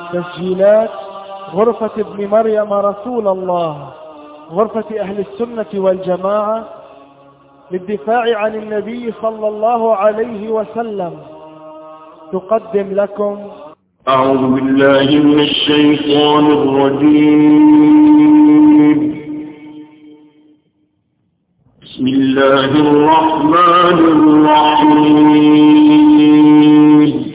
تسجيلات غرفة ابن مريم رسول الله غرفة أهل السنة والجماعة للدفاع عن النبي صلى الله عليه وسلم تقدم لكم أعوذ بالله من الشيطان الرجيم بسم الله الرحمن الرحيم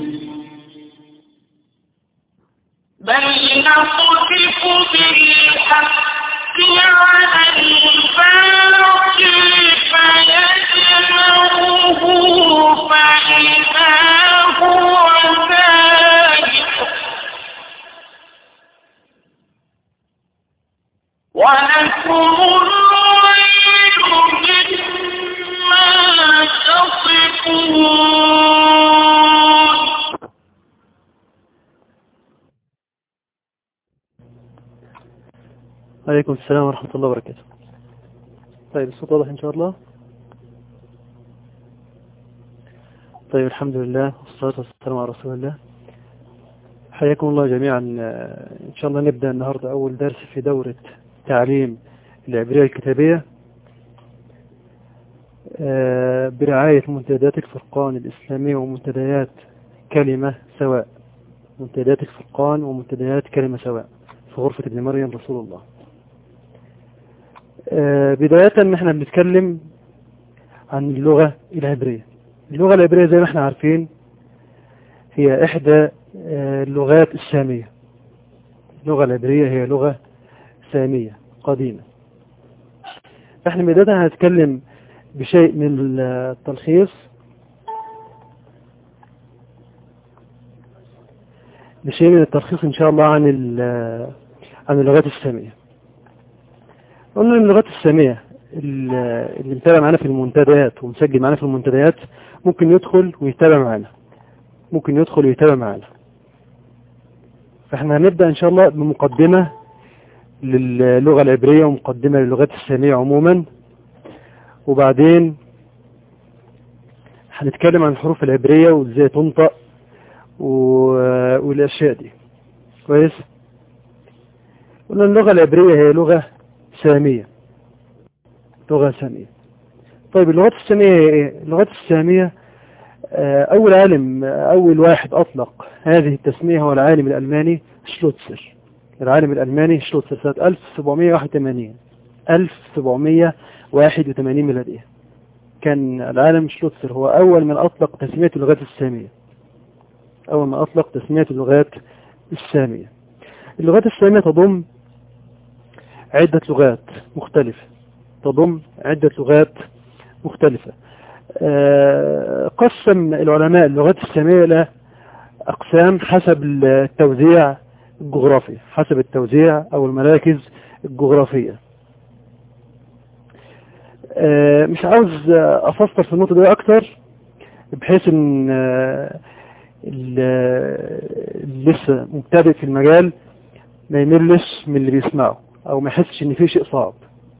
بل نقذف بالحق على الباطل فيدمغه فإذا هو زاهق ولكم الويل مما تصفون عليكم السلام ورحمة الله وبركاته طيب الصوت واضح إن شاء الله طيب الحمد لله والصلاة والسلام على رسول الله حياكم الله جميعا آه، إن شاء الله نبدأ النهاردة أول درس في دورة تعليم العبرية الكتابية آه، برعاية منتديات الفرقان الإسلامية ومنتديات كلمة سواء منتديات الفرقان ومنتديات كلمة سواء في غرفة ابن مريم رسول الله آه، بداية ان احنا بنتكلم عن اللغة العبرية اللغة العبرية زي ما احنا عارفين هي احدى آه، اللغات السامية اللغة العبرية هي لغة سامية قديمة احنا بداية هنتكلم بشيء من التلخيص بشيء من التلخيص ان شاء الله عن ال- عن اللغات السامية قلنا ان اللغات السامية ال- اللي متابع معانا في المنتديات ومسجل معانا في المنتديات ممكن يدخل ويتابع معانا ممكن يدخل ويتابع معانا فاحنا هنبدأ ان شاء الله بمقدمة للغة العبرية ومقدمة للغات السامية عموما وبعدين هنتكلم عن الحروف العبرية وازاي تنطق و- والاشياء دي كويس قلنا اللغة العبرية هي لغة سامية لغة سامية طيب اللغات السامية هي ايه اللغات السامية آه، اول عالم آه، اول واحد اطلق هذه التسمية هو العالم الالماني شلوتسر العالم الالماني شلوتسر سنة 1781 1781 ميلادية كان العالم شلوتسر هو اول من اطلق تسمية اللغات السامية اول من اطلق تسمية اللغات السامية اللغات السامية تضم عدة لغات مختلفة تضم عدة لغات مختلفة آه، قسم العلماء اللغات السامية إلى أقسام حسب التوزيع الجغرافي حسب التوزيع أو المراكز الجغرافية آه، مش عاوز آه، أفسر في النقطة دي أكتر بحيث إن آه، ال- اللي لسه مبتدئ في المجال ما يملش من اللي بيسمعه او ما يحسش ان في شيء صعب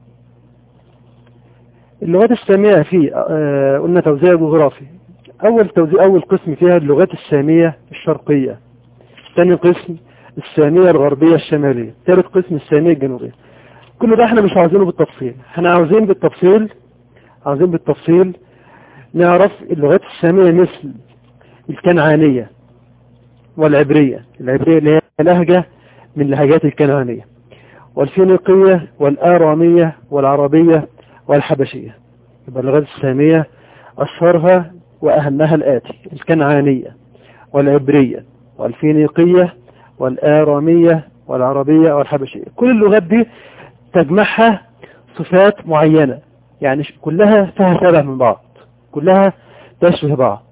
اللغات السامية في آه، قلنا توزيع جغرافي اول توزيع اول قسم فيها اللغات السامية الشرقية ثاني قسم السامية الغربية الشمالية ثالث قسم السامية الجنوبية كل ده احنا مش عاوزينه بالتفصيل احنا عاوزين بالتفصيل عاوزين بالتفصيل نعرف اللغات السامية مثل الكنعانية والعبرية العبرية اللي هي لهجة من لهجات الكنعانية والفينيقية والآرامية والعربية والحبشية يبقى اللغات السامية أشهرها وأهمها الآتي الكنعانية والعبرية والفينيقية والآرامية والعربية والحبشية كل اللغات دي تجمعها صفات معينة يعني ش- كلها فيها شبه من بعض كلها تشبه بعض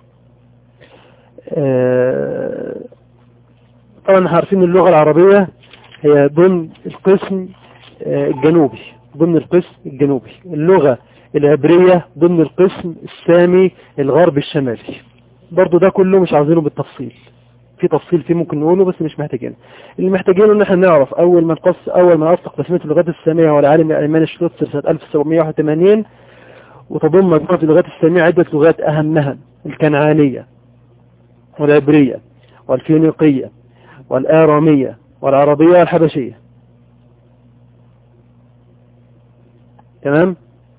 آه، طبعا احنا عارفين اللغة العربية هي ضمن القسم آه، الجنوبي ضمن القسم الجنوبي اللغة العبرية ضمن القسم السامي الغربي الشمالي برضو ده كله مش عاوزينه بالتفصيل في تفصيل فيه ممكن نقوله بس مش محتاجينه اللي محتاجينه ان احنا نعرف اول ما نقص اول ما اطلق تسميه اللغات الساميه هو العالم الالماني شلوتسر سنه 1781 وتضم مجموعه اللغات الساميه عده لغات اهمها الكنعانيه والعبريه والفينيقيه والآرامية والعربية والحبشية تمام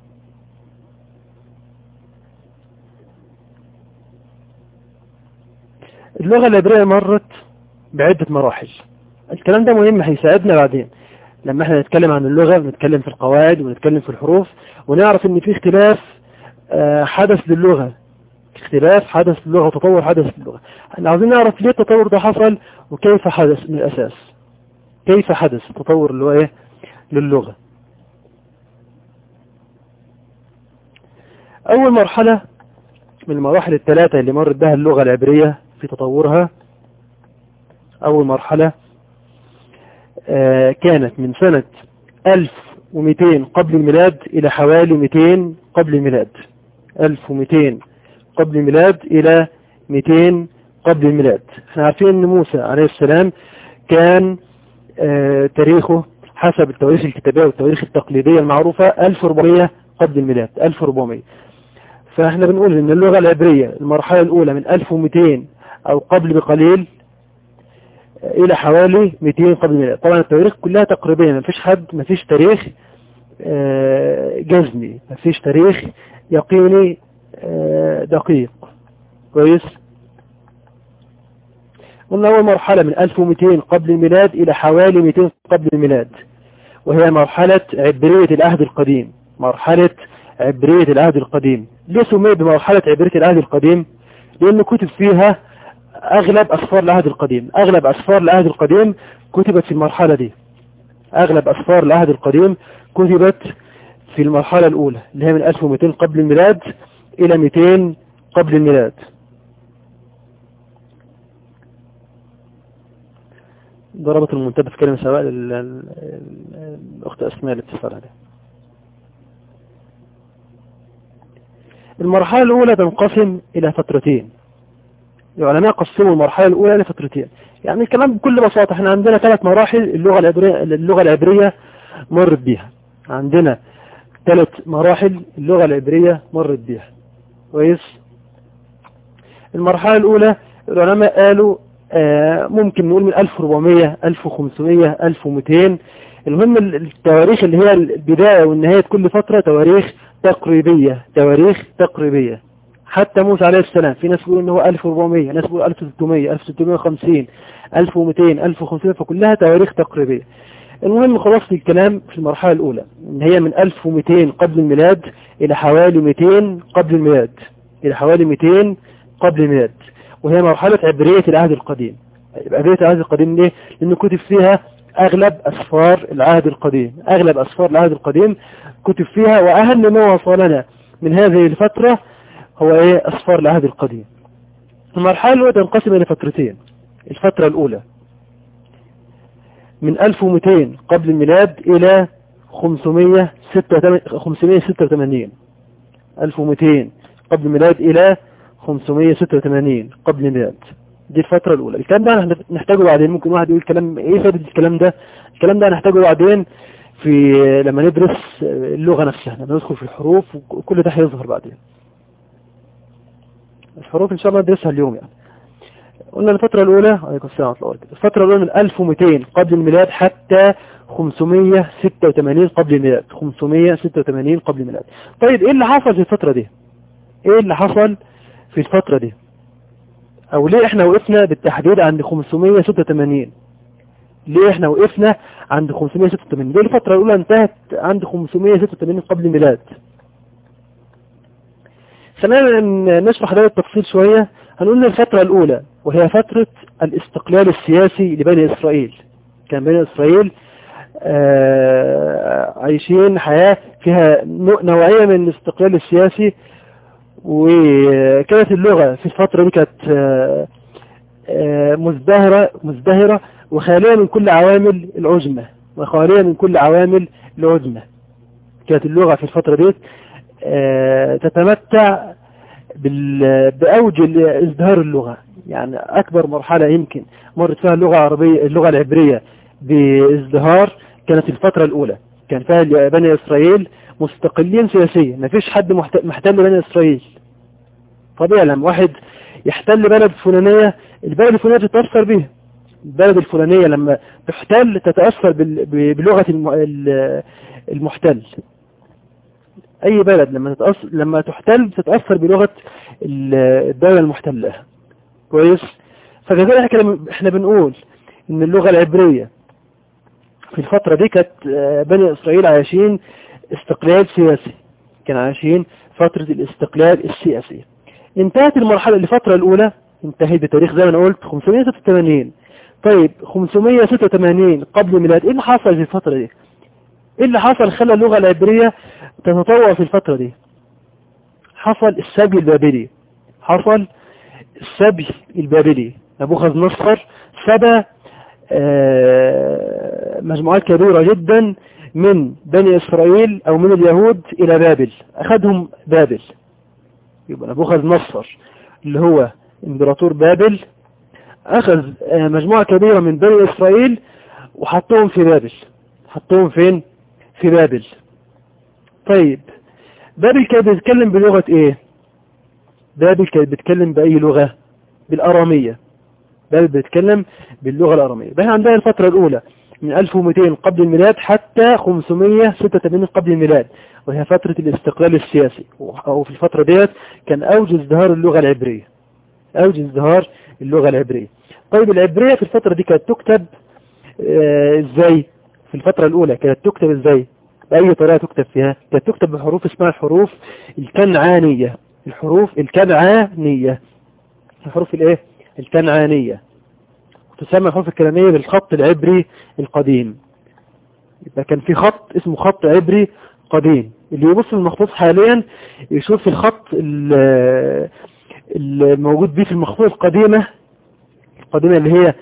اللغة العبرية مرت بعدة مراحل الكلام ده مهم هيساعدنا بعدين لما احنا نتكلم عن اللغة ونتكلم في القواعد ونتكلم في الحروف ونعرف ان في اختلاف آه، حدث للغة اختلاف حدث للغة تطور حدث للغة احنا عاوزين نعرف ليه التطور ده حصل وكيف حدث من الأساس كيف حدث التطور اللي هو ايه للغة أول مرحلة من المراحل الثلاثة اللي مرت بها اللغة العبرية في تطورها أول مرحلة آه، كانت من سنة 1200 قبل الميلاد إلى حوالي 200 قبل الميلاد 1200 قبل الميلاد إلى 200 قبل الميلاد احنا عارفين ان موسى عليه السلام كان آه، تاريخه حسب التواريخ الكتابية والتواريخ التقليدية المعروفة 1400 قبل الميلاد 1400 فاحنا بنقول ان اللغة العبرية المرحلة الاولى من 1200 او قبل بقليل الى حوالي 200 قبل الميلاد طبعا التواريخ كلها تقريبية ما فيش حد ما فيش تاريخ آه، جزمي ما فيش تاريخ يقيني آه، دقيق كويس قلنا أول مرحلة من 1200 قبل الميلاد إلى حوالي 200 قبل الميلاد وهي مرحلة عبرية العهد القديم مرحلة عبرية العهد القديم ليه سمي بمرحلة عبرية العهد القديم لأن كتب فيها أغلب أسفار العهد القديم أغلب أسفار العهد القديم كتبت في المرحلة دي أغلب أسفار العهد القديم كتبت في المرحلة الأولى اللي هي من 1200 قبل الميلاد إلى 200 قبل الميلاد ضربت المنتبه في كلمة سواء الأخت أسماء الاتصال عليها المرحلة الأولى تنقسم إلى فترتين العلماء قسموا المرحلة الأولى إلى فترتين يعني الكلام بكل بساطة احنا عندنا ثلاث مراحل اللغة العبرية اللغة العبرية مرت بيها عندنا ثلاث مراحل اللغة العبرية مرت بيها كويس المرحلة الأولى العلماء قالوا آه ممكن نقول من 1400 1500 1200 المهم التواريخ اللي هي البداية والنهاية كل فترة تواريخ تقريبية تواريخ تقريبية حتى موسى عليه السلام في ناس يقولوا ان هو 1400 ناس يقولوا 1600 1650 1200 1500 فكلها تواريخ تقريبية المهم خلاص الكلام في المرحلة الأولى ان هي من 1200 قبل الميلاد إلى حوالي 200 قبل الميلاد إلى حوالي 200 قبل الميلاد وهي مرحلة عبرية العهد القديم عبرية العهد القديم ليه؟ لأنه كتب فيها أغلب أسفار العهد القديم أغلب أسفار العهد القديم كتب فيها وأهم ما وصلنا من هذه الفترة هو إيه أسفار العهد القديم المرحلة الأولى تنقسم إلى فترتين الفترة الأولى من 1200 قبل الميلاد إلى 586 1200 قبل الميلاد إلى 586 قبل الميلاد دي الفترة الأولى الكلام ده نحتاجه بعدين ممكن واحد يقول كلام إيه فائدة الكلام ده الكلام ده هنحتاجه بعدين في لما ندرس اللغة نفسها لما ندخل في الحروف وكل ده هيظهر بعدين الحروف إن شاء الله ندرسها اليوم يعني قلنا الفترة الأولى عليكم السلام ورحمة الله الفترة الأولى من 1200 قبل الميلاد حتى 586 قبل الميلاد 586 قبل الميلاد طيب إيه اللي حصل في الفترة دي إيه اللي حصل في الفترة دي أو ليه إحنا وقفنا بالتحديد عند 586 ليه إحنا وقفنا عند 586 ليه الفترة الأولى انتهت عند 586 قبل الميلاد خلينا نشرح ده بالتفصيل شوية هنقول الفترة الأولى وهي فترة الاستقلال السياسي لبني إسرائيل كان بني إسرائيل آه عايشين حياة فيها نوعية من الاستقلال السياسي وكانت اللغة في الفترة دي كانت آه آه مزدهرة مزدهرة وخالية من كل عوامل العجمة وخالية من كل عوامل العجمة كانت اللغة في الفترة دي تتمتع بأوج ازدهار اللغة يعني أكبر مرحلة يمكن مرت فيها اللغة العربية اللغة العبرية بازدهار كانت الفترة الأولى كان فيها بني إسرائيل مستقلين سياسيا ما فيش حد محتل بني إسرائيل طبيعي لما واحد يحتل بلد فلانية البلد الفلانية تتأثر بيها البلد الفلانية لما تحتل تتأثر بال- ب- بلغة الم- ال- المحتل أي بلد لما تتأثر لما تحتل تتأثر بلغة ال- الدولة المحتلة كويس فكذلك احنا احنا بنقول ان اللغة العبرية في الفترة دي كانت آه، بني إسرائيل عايشين استقلال سياسي كانوا عايشين فترة الاستقلال السياسي انتهت المرحلة الفترة الأولى انتهت بتاريخ زي ما أنا قلت 586 طيب 586 قبل الميلاد ايه اللي حصل في الفترة دي ايه اللي حصل خلى اللغة العبرية تتطور في الفترة دي حصل السبي البابلي حصل السبي البابلي نبوخذ نصر سبى آه، مجموعات كبيرة جدا من بني إسرائيل أو من اليهود إلى بابل أخذهم بابل يبقى نبوخذ نصر اللي هو إمبراطور بابل أخذ آه، مجموعة كبيرة من بني إسرائيل وحطهم في بابل حطهم فين؟ في بابل طيب بابل كانت بتتكلم بلغة إيه؟ بابل كانت بتتكلم بأي لغة؟ بالأرامية بابل بتتكلم باللغة الأرامية بقى عندها الفترة الأولى من 1200 قبل الميلاد حتى 586 قبل الميلاد وهي فترة الاستقلال السياسي وفي الفترة ديت كان أوج ازدهار اللغة العبرية أوج ازدهار اللغة العبرية طيب العبرية في الفترة دي كانت تكتب آه، ازاي في الفترة الأولى كانت تكتب ازاي بأي طريقة تكتب فيها كانت تكتب بحروف اسمها الحروف الكنعانية الحروف الكنعانية الحروف الايه الكنعانية تسمى الحروف الكنعانية بالخط العبري القديم يبقى كان في خط اسمه خط عبري قديم اللي يبص في المخطوط حاليا يشوف في الخط ال- الموجود بيه في المخطوط القديمة القديمة اللي هي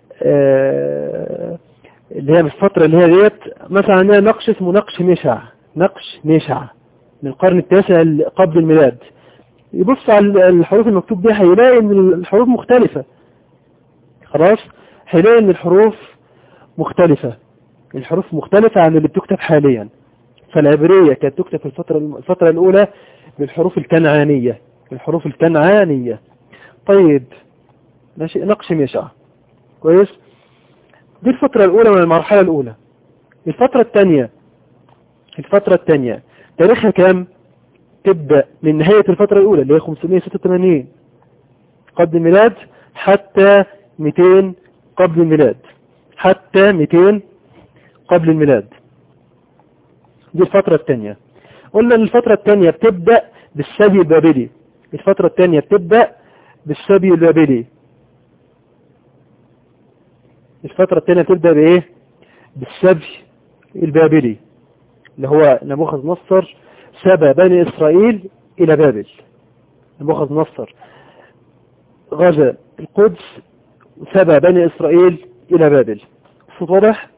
آه، اللي هي في الفترة اللي هي ديت مثلا عندنا نقش اسمه نقش نشع نقش نشع من القرن التاسع قبل الميلاد يبص على الحروف المكتوب بيها هيلاقي ان الحروف مختلفة خلاص هيلاقي ان الحروف مختلفة الحروف مختلفة عن اللي بتكتب حاليا فالعبرية كانت تكتب في الفترة الفترة الأولى بالحروف الكنعانية الحروف الكنعانية طيب ماشي نقش ميشع كويس دي الفترة الأولى من المرحلة الأولى الفترة الثانية الفترة الثانية تاريخها كام تبدأ من نهاية الفترة الأولى اللي هي 586 قبل الميلاد حتى 200 قبل الميلاد حتى 200 قبل الميلاد دي الفترة الثانية قلنا ان الفترة الثانية بتبدأ بالسبي البابلي الفترة الثانية بتبدأ بالسبي البابلي الفترة الثانية بتبدأ بإيه بالسبي البابلي اللي هو نبوخذ نصر سبى بني إسرائيل إلى بابل نبوخذ نصر غزا القدس وسبى بني إسرائيل إلى بابل الصوت واضح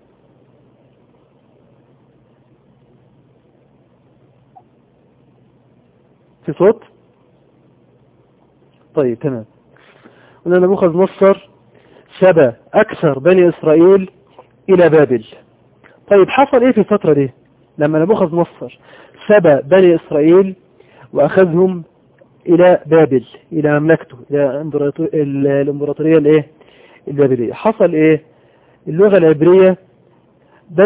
في صوت طيب تمام قلنا نبوخذ نصر سبى أكثر بني إسرائيل إلى بابل طيب حصل إيه في الفترة دي لما نبوخذ نصر سبى بني إسرائيل وأخذهم إلى بابل إلى مملكته إلى إمبراطور- ال- الإمبراطورية الإيه البابلية حصل إيه اللغة العبرية بد-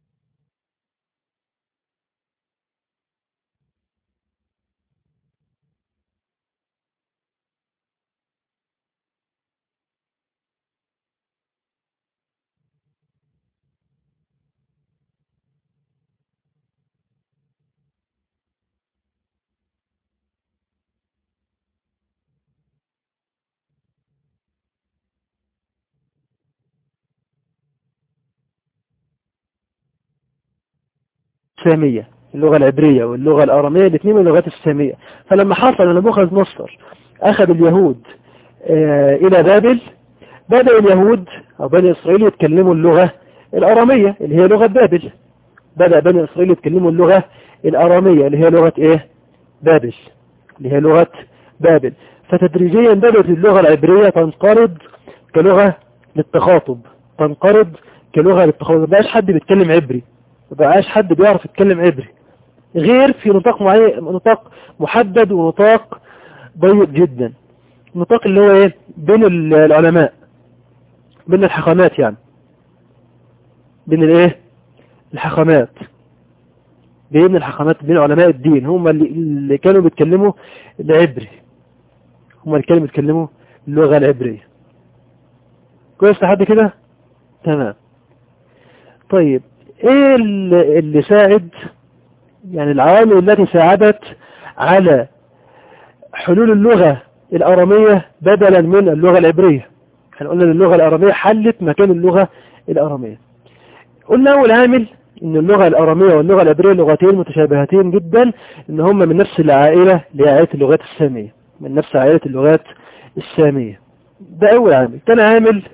السامية اللغة العبرية واللغة الأرامية الاثنين من اللغات السامية فلما حصل أن نبوخذ نصر أخذ اليهود آه، إلى بابل بدأ اليهود أو بني إسرائيل يتكلموا اللغة الأرامية اللي هي لغة بابل بدأ بني إسرائيل يتكلموا اللغة الأرامية اللي هي لغة إيه بابل اللي هي لغة بابل فتدريجيا بدأت اللغة العبرية تنقرض كلغة للتخاطب تنقرض كلغة للتخاطب ما بقاش حد بيتكلم عبري ما بقاش حد بيعرف يتكلم عبري غير في نطاق معين نطاق محدد ونطاق ضيق جدا النطاق اللي هو ايه بين ال- العلماء بين الحكمات يعني بين الايه الحكمات بين الحكمات بين علماء الدين هم اللي, اللي كانوا بيتكلموا العبري هم اللي كانوا بيتكلموا اللغة العبرية كويس لحد كده تمام طيب ايه اللي اللي ساعد يعني العوامل التي ساعدت على حلول اللغة الأرامية بدلا من اللغة العبرية احنا قلنا ان اللغة الأرامية حلت مكان اللغة الأرامية قلنا أول عامل ان اللغة الأرامية واللغة العبرية لغتين متشابهتين جدا ان هم من نفس العائلة لعائلة اللغات السامية من نفس عائلة اللغات السامية ده أول عامل تاني عامل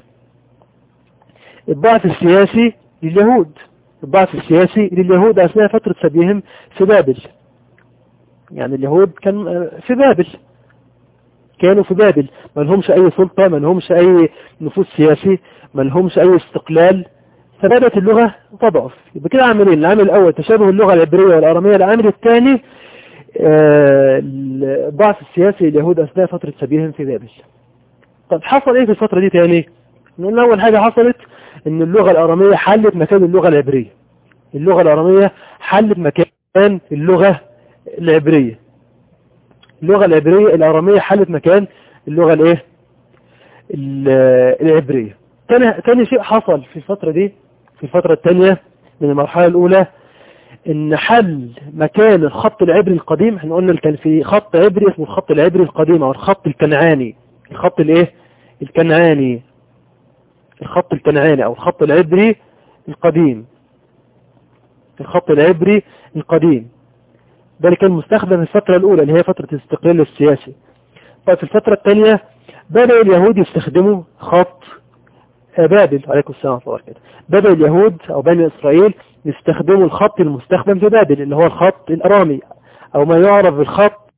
الضعف السياسي لليهود الضعف السياسي لليهود أثناء فترة سبيهم في بابل يعني اليهود كان في بابل كانوا في بابل ما لهمش أي سلطة ما لهمش أي نفوذ سياسي ما لهمش أي استقلال فبدأت اللغة تضعف يبقى كده عاملين العامل الأول تشابه اللغة العبرية والأرامية العامل الثاني آه، الضعف السياسي لليهود أثناء فترة سبيهم في بابل طب حصل ايه في الفترة دي تاني نقول اول حاجة حصلت ان اللغة الارامية حلت مكان اللغة العبرية اللغة الارامية حلت مكان اللغة العبرية اللغة العبرية الارامية حلت مكان اللغة الايه ال- العبرية تاني, تاني شيء حصل في الفترة دي في الفترة الثانية من المرحلة الاولى ان حل مكان الخط العبري القديم احنا قلنا كان في خط عبري اسمه الخط العبري القديم او الخط الكنعاني الخط الايه الكنعاني الخط الكنعاني او الخط العبري القديم الخط العبري القديم ده اللي كان مستخدم في الفترة الاولى اللي هي فترة الاستقلال السياسي طيب في الفترة الثانية بدأ اليهود يستخدموا خط بابل عليكم السلام ورحمة الله وبركاته بدأ اليهود او بني اسرائيل يستخدموا الخط المستخدم في بابل اللي هو الخط الارامي او ما يعرف بالخط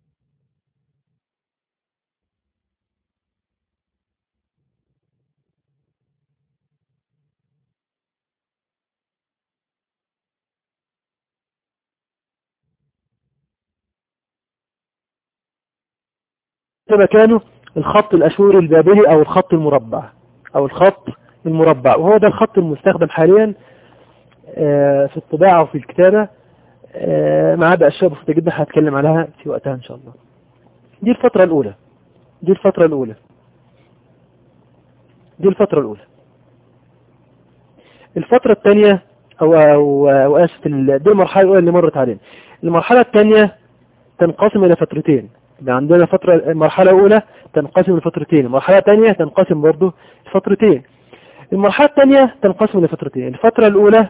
ده مكانه الخط الأشوري البابلي أو الخط المربع أو الخط المربع وهو ده الخط المستخدم حاليا آه، في الطباعة وفي الكتابة آه، ما عدا أشياء بسيطة جدا هتكلم عليها في وقتها إن شاء الله دي الفترة الأولى دي الفترة الأولى دي الفترة الأولى الفترة الثانية أو أو أو آسف ال- دي المرحلة الأولى اللي مرت علينا المرحلة الثانية تنقسم إلى فترتين يبقى عندنا فترة المرحلة الأولى تنقسم لفترتين المرحلة الثانية تنقسم برضه لفترتين المرحلة الثانية تنقسم لفترتين الفترة الأولى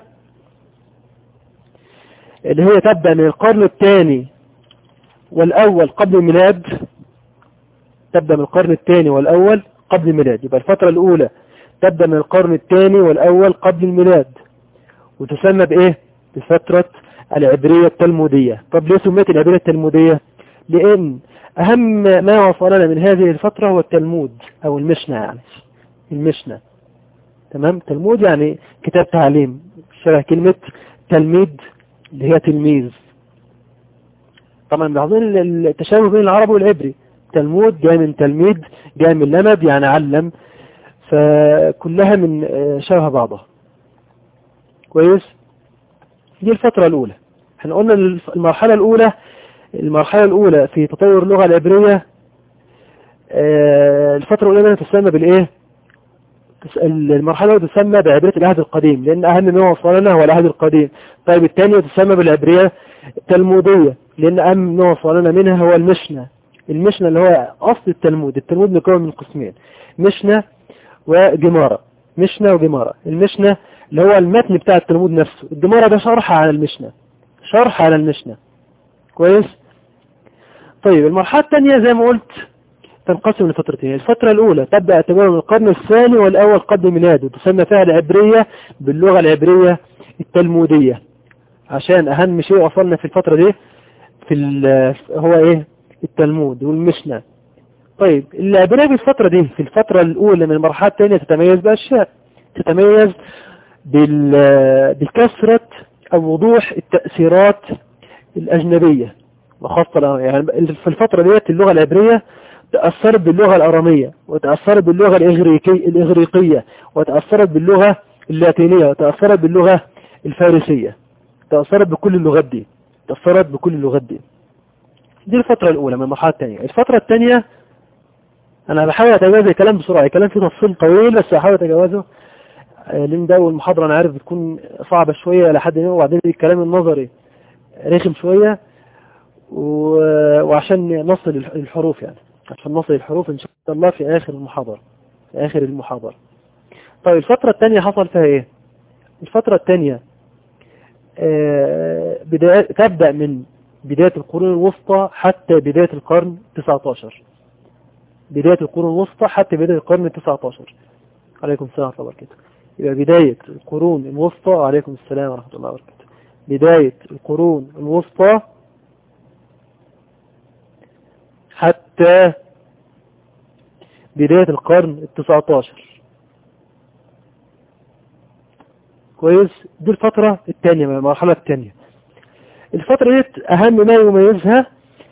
اللي هي تبدأ من القرن الثاني والأول قبل الميلاد تبدأ من القرن الثاني والأول قبل الميلاد يبقى الفترة الأولى تبدأ من القرن الثاني والأول قبل الميلاد وتسمى بإيه؟ بفترة العبرية التلمودية طب ليه سميت العبرية التلمودية؟ لأن أهم ما وصلنا من هذه الفترة هو التلمود أو المشنة يعني المشنة تمام تلمود يعني كتاب تعليم شبه كلمة تلميذ اللي هي تلميذ طبعا ملاحظين التشابه بين العربي والعبري تلمود جاي من تلميذ جاي من لمد يعني علم فكلها من آه، شبه بعضها كويس دي الفترة الأولى احنا قلنا المرحلة الأولى المرحلة الأولى في تطور اللغة العبرية آه، الفترة الأولى تسمى بالإيه؟ تس- المرحلة الأولى تسمى بعبرية العهد القديم لأن أهم ما وصلنا هو العهد القديم طيب الثانية تسمى بالعبرية التلمودية لأن أهم ما وصلنا منها هو المشنة المشنة اللي هو أصل التلمود التلمود مكون من قسمين مشنة وجمارة مشنة وجمارة المشنة اللي هو المتن بتاع التلمود نفسه الجمارة ده شرح على المشنة شرح على المشنة كويس طيب المرحلة الثانية زي ما قلت تنقسم لفترتين الفترة الأولى تبدأ اعتبارها من القرن الثاني والأول قبل الميلاد وتسمى فيها العبرية باللغة العبرية التلمودية عشان أهم شيء وصلنا في الفترة دي في ال- هو إيه التلمود والمشنة طيب العبرية في الفترة دي في الفترة الأولى من المرحلة الثانية تتميز بأشياء تتميز بال- بكثرة أو وضوح التأثيرات الأجنبية وخاصة يعني في الفترة ديت اللغة العبرية تأثرت باللغة الأرامية وتأثرت باللغة الإغريقي الإغريقية وتأثرت باللغة اللاتينية وتأثرت باللغة الفارسية تأثرت بكل اللغات دي تأثرت بكل اللغات دي دي الفترة الأولى من المرحلة الثانية الفترة الثانية أنا بحاول أتجاوز الكلام بسرعة الكلام فيه تفصيل طويل بس هحاول أتجاوزه آه، لأن ده أول محاضرة أنا عارف بتكون صعبة شوية لحد ما وبعدين الكلام النظري رخم شوية و- وعشان نصل الحروف يعني عشان نصل الحروف إن شاء الله في آخر المحاضرة في آخر المحاضرة طيب الفترة الثانية حصل فيها إيه الفترة الثانية آه، بداية تبدأ من بداية القرون الوسطى حتى بداية القرن 19 بداية القرون الوسطى حتى بداية القرن 19 عليكم السلام ورحمة الله وبركاته يبقى بداية القرون الوسطى عليكم السلام ورحمة الله وبركاته بداية القرون الوسطى حتى بداية القرن التسعتاشر كويس دي الفترة الثانية من المرحلة الثانية الفترة دي أهم ما يميزها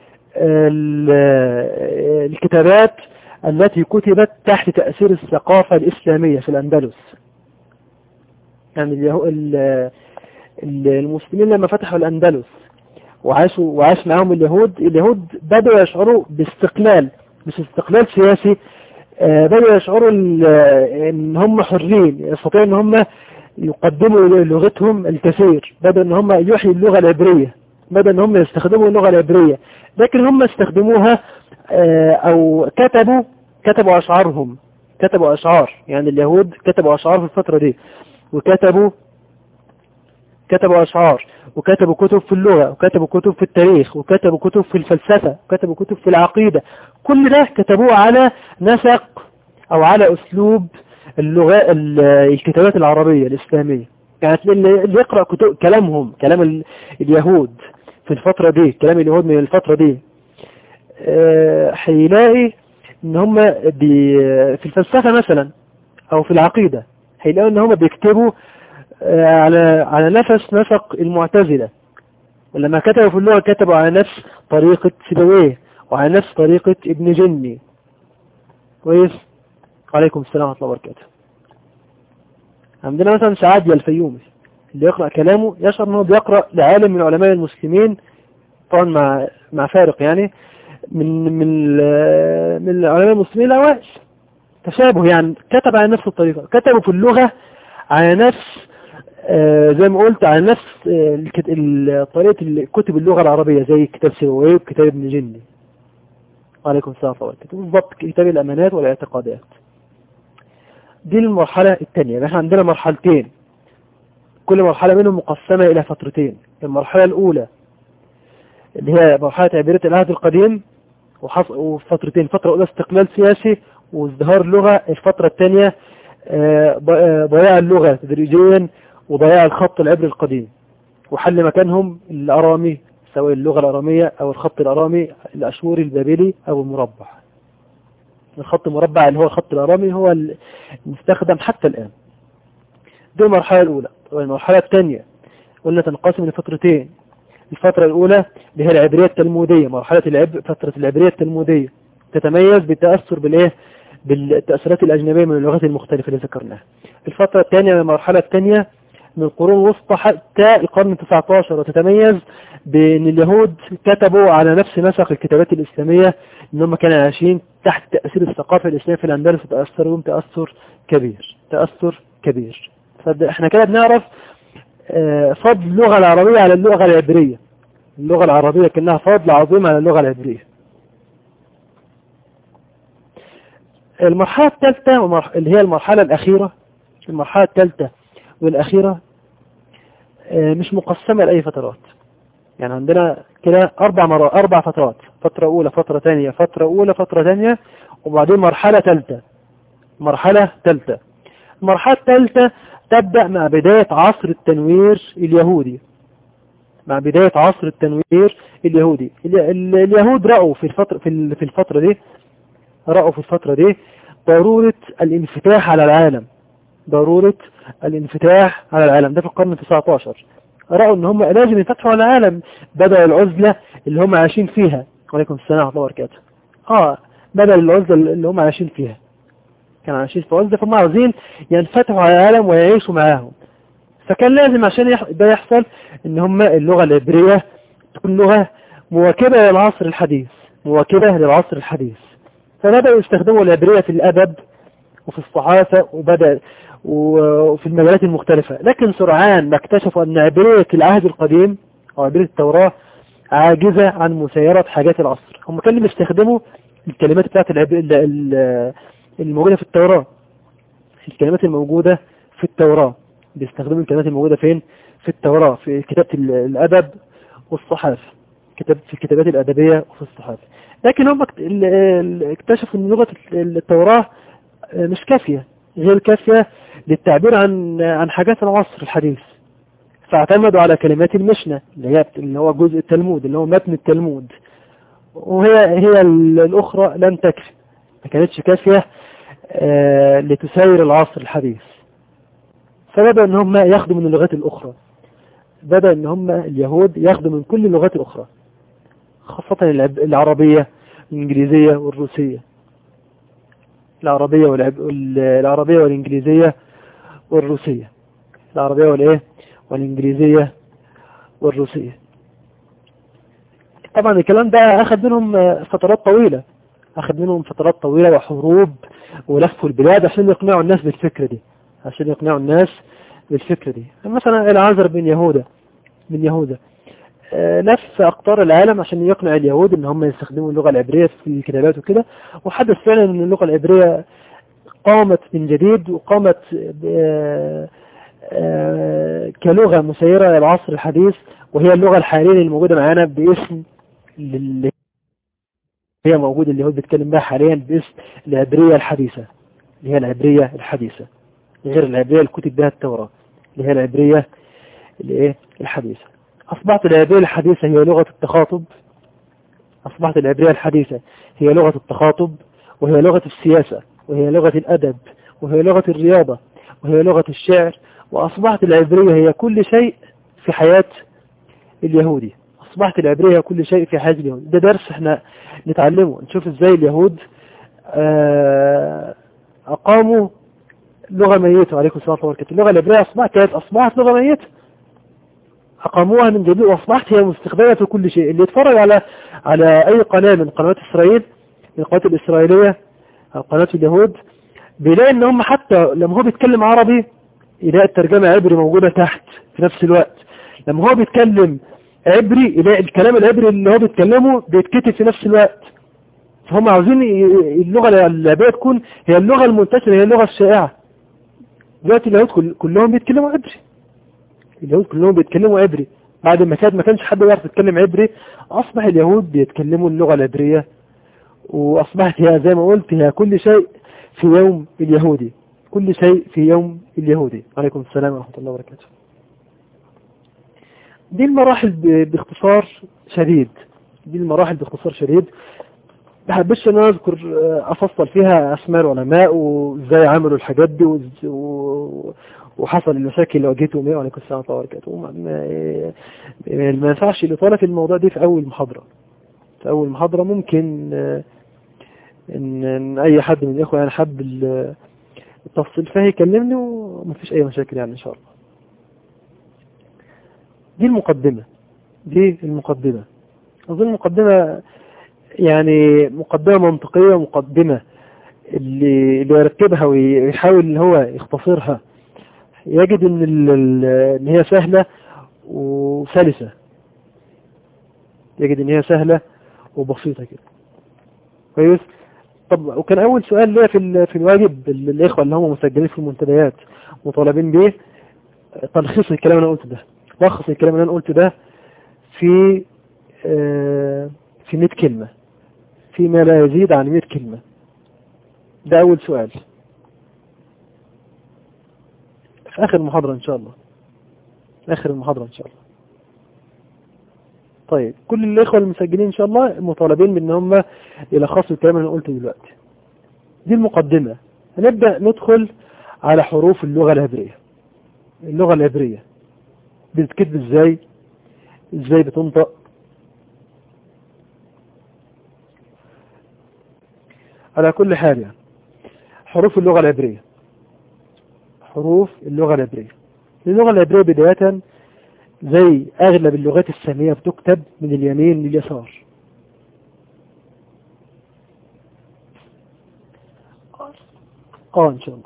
ال- الكتابات التي كتبت تحت تأثير الثقافة الإسلامية في الأندلس يعني اليهو- ال- ال- المسلمين لما فتحوا الأندلس وعاشوا وعاش معهم اليهود اليهود بدأوا يشعروا باستقلال مش استقلال سياسي آه، بدأوا يشعروا ال- ان هم حرين يستطيعوا ان هم يقدموا لغتهم الكثير بدأوا ان هم يحيوا اللغة العبرية بدأوا ان هم يستخدموا اللغة العبرية لكن هم استخدموها آه، او كتبوا كتبوا اشعارهم كتبوا اشعار يعني اليهود كتبوا اشعار في الفترة دي وكتبوا كتبوا أشعار وكتبوا كتب في اللغة وكتبوا كتب في التاريخ وكتبوا كتب في الفلسفة وكتبوا كتب في العقيدة كل ده كتبوه على نسق أو على أسلوب اللغة ال- الكتابات العربية الإسلامية يعني اللي اللي يقرأ كتب كلامهم كلام ال- اليهود في الفترة دي كلام اليهود من الفترة دي آه، هيلاقي ان هم بي- في الفلسفة مثلا او في العقيدة هيلاقوا ان هم بيكتبوا آه، على على نفس نسق المعتزلة ولما كتبوا في اللغة كتبوا على نفس طريقة سيبويه وعلى نفس طريقة ابن جني كويس وعليكم السلام ورحمة الله وبركاته عندنا مثلا سعادية الفيومي اللي يقرأ كلامه يشعر انه بيقرأ لعالم من علماء المسلمين طبعا مع مع فارق يعني من من ال- من العلماء المسلمين الأوائل تشابه يعني كتب على نفس الطريقة كتبوا في اللغة على نفس آه، زي ما قلت على نفس آه، الكت- ال- طريقة ال- كتب اللغة العربية زي كتاب سيبويه وكتاب ابن جني وعليكم السلام ورحمة الله وبركاته بالضبط كتاب الأمانات والاعتقادات دي المرحلة الثانية يعني احنا عندنا مرحلتين كل مرحلة منهم مقسمة إلى فترتين المرحلة الأولى اللي هي مرحلة عبيرة العهد القديم وحص... وفترتين فترة أولى استقلال سياسي وازدهار اللغة الفترة الثانية آه، ض- آه، ضياع اللغة تدريجيا وضياع الخط العبري القديم وحل مكانهم الأرامي سواء اللغة الأرامية أو الخط الأرامي الأشوري البابلي أو المربع الخط المربع اللي هو الخط الأرامي هو المستخدم حتى الآن دي المرحلة الأولى والمرحلة الثانية قلنا تنقسم لفترتين الفترة الأولى اللي هي العبرية التلمودية مرحلة العب... فترة العبرية التلمودية تتميز بالتأثر بالإيه بالتأثيرات الأجنبية من اللغات المختلفة اللي ذكرناها الفترة الثانية من المرحلة الثانية من القرون الوسطى حتى القرن التسعة عشر وتتميز بأن اليهود كتبوا على نفس نسق الكتابات الإسلامية أنهم كانوا عايشين تحت تأثير الثقافة الإسلامية في الأندلس وتأثروا تأثر كبير تأثر كبير فاحنا كده بنعرف آه، فضل اللغة العربية على اللغة العبرية اللغة العربية كأنها فضل عظيم على اللغة العبرية المرحلة الثالثة ومرح- اللي هي المرحلة الأخيرة المرحلة الثالثة والأخيرة آه، مش مقسمة لأي فترات يعني عندنا كده أربع مرات أربع فترات فترة أولى فترة ثانية فترة أولى فترة ثانية وبعدين مرحلة ثالثة مرحلة ثالثة المرحلة الثالثة تبدأ مع بداية عصر التنوير اليهودي مع بداية عصر التنوير اليهودي ال- ال- اليهود رأوا في الفترة في ال- في الفترة دي رأوا في الفترة دي ضرورة الانفتاح على العالم ضرورة الانفتاح على العالم ده في القرن التسعة عشر رأوا ان هم لازم ينفتحوا على العالم بدأ العزلة اللي هم عايشين فيها وعليكم السلام ورحمة الله وبركاته اه بدل العزلة اللي هم عايشين فيها كانوا عايشين في عزلة فهم عاوزين ينفتحوا على العالم ويعيشوا معاهم فكان لازم عشان يح... ده يحصل ان هم اللغة العبرية تكون لغة مواكبة للعصر الحديث مواكبة للعصر الحديث فبدأوا يستخدموا العبرية في الأدب وفي الصحافة وبدأ وفي المجالات المختلفة لكن سرعان ما اكتشفوا أن عبرية العهد القديم أو عبرية التوراة عاجزة عن مسيرة حاجات العصر هم كانوا بيستخدموا الكلمات بتاعت العب... ال- ال- الموجودة في التوراة الكلمات الموجودة في التوراة بيستخدموا الكلمات الموجودة فين في التوراة في كتابة ال- الأدب والصحافة كتاب في الكتابات الأدبية وفي الصحافة لكن هم اكت- ال- ال- اكتشفوا أن لغة التوراة مش كافية غير كافية للتعبير عن عن حاجات العصر الحديث فاعتمدوا على كلمات المشنة اللي هي اللي هو جزء التلمود اللي هو متن التلمود وهي هي ال- الأخرى لم تكفي ما كانتش كافية آه، لتساير العصر الحديث فبدأ ان هم ياخدوا من اللغات الأخرى بدأ ان هم اليهود ياخدوا من كل اللغات الأخرى خاصة العب- العربية الإنجليزية والروسية العربية والعب... وال- العربية والإنجليزية والروسية العربية والإيه والإنجليزية والروسية طبعا الكلام ده أخذ منهم آه، فترات طويلة أخذ منهم فترات طويلة وحروب ولفوا البلاد عشان يقنعوا الناس بالفكرة دي عشان يقنعوا الناس بالفكرة دي مثلا العازر بن يهوذا من يهوذا آه، لف أقطار العالم عشان يقنع اليهود ان هم يستخدموا اللغة العبرية في الكتابات وكده وحدث فعلا ان اللغة العبرية قامت من جديد وقامت ب- آه، كلغة مسيرة للعصر الحديث وهي اللغة الحالية الموجودة معانا باسم اللي هي موجودة اليهود بيتكلم بها حاليا باسم العبرية الحديثة اللي هي العبرية الحديثة غير العبرية اللي كتب بها التوراة اللي هي العبرية الايه الحديثة أصبحت العبرية الحديثة هي لغة التخاطب أصبحت العبرية الحديثة هي لغة التخاطب وهي لغة السياسة وهي لغة الأدب وهي لغة الرياضة وهي لغة الشعر وأصبحت العبرية هي كل شيء في حياة اليهودي أصبحت العبرية هي كل شيء في حياة اليهود ده درس احنا نتعلمه نشوف ازاي اليهود آه، أقاموا لغة ميتة عليكم السلام ورحمة الله وبركاته اللغة العبرية أصبحت كانت أصبحت لغة ميتة أقاموها من جديد وأصبحت هي مستخدمة في كل شيء اللي يتفرج على على أي قناة من قنوات إسرائيل من القنوات الإسرائيلية أو قناة اليهود بيلاقي إن هم حتى لما هو بيتكلم عربي يلاقي الترجمة عبري موجودة تحت في نفس الوقت لما هو بيتكلم عبري يلاقي الكلام العبري اللي هو بيتكلمه بيتكتب في نفس الوقت فهم عاوزين ي- اللغة العربية تكون هي اللغة المنتشرة هي اللغة الشائعة دلوقتي اليهود كل- كلهم بيتكلموا عبري اليهود كلهم بيتكلموا عبري بعد ما كان ما كانش حد يعرف يتكلم عبري أصبح اليهود بيتكلموا اللغة العبرية وأصبحت هي زي ما قلت هي كل شيء في يوم اليهودي كل شيء في يوم اليهودي عليكم السلام ورحمة الله وبركاته دي المراحل ب- باختصار شديد دي المراحل باختصار شديد ما حبيتش ان انا اذكر آه، افصل فيها اسماء العلماء وازاي عملوا الحاجات دي وإز- و- وحصل المشاكل اللي واجهتهم ايه وعليكم السلام ورحمه الله وبركاته ما, ما, ما ينفعش الاطاله في الموضوع دي في اول محاضره في اول محاضره ممكن آه، ان, إن اي حد من الاخوه يعني حب ال- التفصيل فيها يكلمني ومفيش اي مشاكل يعني ان شاء الله دي المقدمه دي المقدمه اظن المقدمه يعني مقدمة منطقية مقدمة اللي, اللي يرتبها ويحاول ان هو يختصرها يجد ان, ال- ال- ان هي سهلة وسلسة يجد ان هي سهلة وبسيطة كده كويس طب وكان اول سؤال ليا في ال- في الواجب ال- الاخوة اللي هم مسجلين في المنتديات مطالبين بيه تلخيص الكلام اللي انا قلته ده لخص الكلام اللي انا قلته ده في آه، في 100 كلمة فيما لا يزيد عن 100 كلمة ده أول سؤال في آخر المحاضرة إن شاء الله آخر المحاضرة إن شاء الله طيب كل الإخوة المسجلين إن شاء الله مطالبين بأن هم يلخصوا الكلام اللي أنا قلته دلوقتي دي المقدمة هنبدأ ندخل على حروف اللغة العبرية اللغة العبرية بتتكتب ازاي ازاي بتنطق على كل حال يعني حروف اللغة العبرية حروف اللغة العبرية اللغة العبرية بداية زي أغلب اللغات السامية بتكتب من اليمين لليسار اه ان شاء الله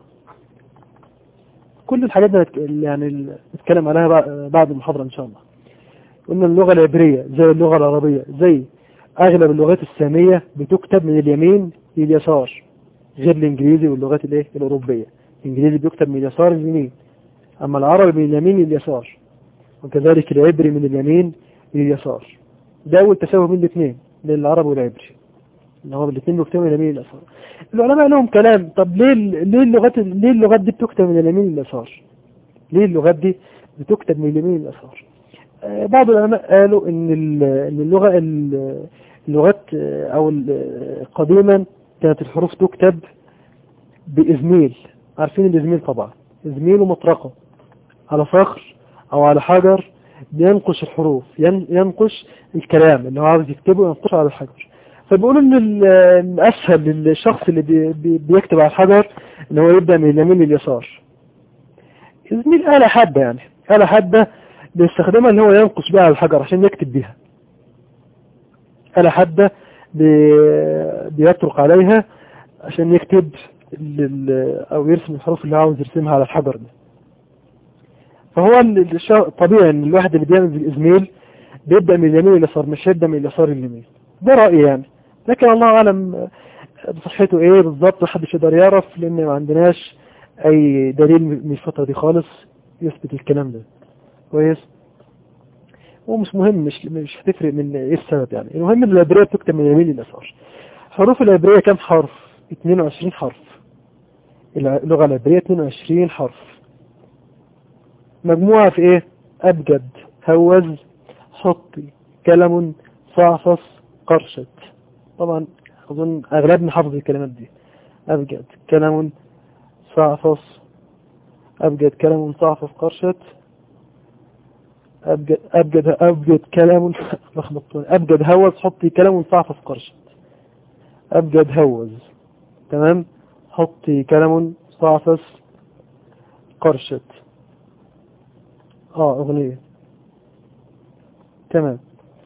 كل الحاجات دي هنتك- يعني ال- نتكلم عليها بع- بعد المحاضرة ان شاء الله قلنا اللغة العبرية زي اللغة العربية زي اغلب اللغات السامية بتكتب من اليمين لليسار غير الانجليزي واللغات الايه الاوروبية الانجليزي بيكتب من اليسار لليمين اما العربي من اليمين لليسار وكذلك العبري من اليمين لليسار ده اول تساوي بين الاثنين بين العربي والعبري ان هو الاثنين بيكتبوا من اليمين لليسار العلماء لهم كلام طب ليه ال- ليه اللغات ليه اللغات دي بتكتب من اليمين لليسار ليه اللغات دي بتكتب من اليمين لليسار آه، بعض العلماء قالوا ان ال- ان اللغه ال- اللغات آه، او ال- قديما كانت الحروف تكتب بإزميل عارفين الإزميل طبعا إزميل ومطرقة على صخر أو على حجر بينقش الحروف ين- ينقش الكلام اللي هو عاوز يكتبه ينقشه على الحجر فبيقولوا ان ال- الاسهل للشخص اللي بي- بي- بيكتب على الحجر ان هو يبدا من اليمين لليسار إزميل آلة حادة يعني آلة حادة بيستخدمها ان هو ينقش بيها على الحجر عشان يكتب بيها آلة حادة بي- بيطرق عليها عشان يكتب لل- او يرسم الحروف اللي عاوز يرسمها على الحجر ده فهو ال- الش- طبيعي ان الواحد اللي بيعمل بالإزميل بيبدأ من اليمين لليسار مش هيبدأ من اليسار لليمين ده رأيي يعني لكن الله أعلم بصحته ايه بالظبط محدش يقدر يعرف لان ما عندناش اي دليل من الفترة دي خالص يثبت الكلام ده كويس ومش مهم مش مش هتفرق من ايه السبب يعني المهم ان العبرية بتكتب من اليمين لليسار حروف العبرية كم حرف 22 حرف اللغة العبرية 22 حرف مجموعة في ايه ابجد هوز حطي كلم صعصص قرشت طبعا اظن اغلبنا حافظ الكلمات دي ابجد كلم صعصص ابجد كلم صعصص قرشت أبجد أبجد أبجد كلام لخبطتوني أبجد هوز حطي كلام صعصص قرشت أبجد هوز تمام حطي كلام صعصص قرشت اه أغنية تمام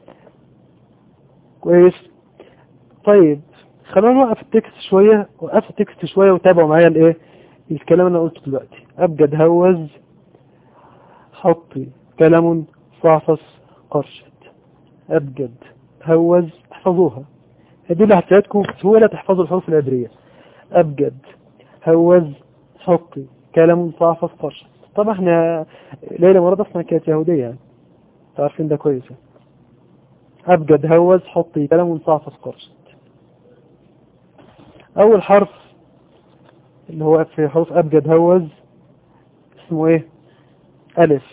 كويس طيب خلونا نوقف التكست شوية وقف التكست شوية وتابعوا معايا الايه الكلام اللي انا قلته دلوقتي ابجد هوز حطي كلام صعصص قرشت ابجد هوز احفظوها هدي اللي هتساعدكم بسهولة تحفظوا الحروف العبرية ابجد هوز حطي كلام صعصص قرشت طبعا احنا ليلى مراد اصلا كانت يهودية يعني عارفين ده كويس أبجد هوز حطي كلام صعصص قرشت أول حرف اللي هو في حروف أبجد هوز اسمه إيه ألف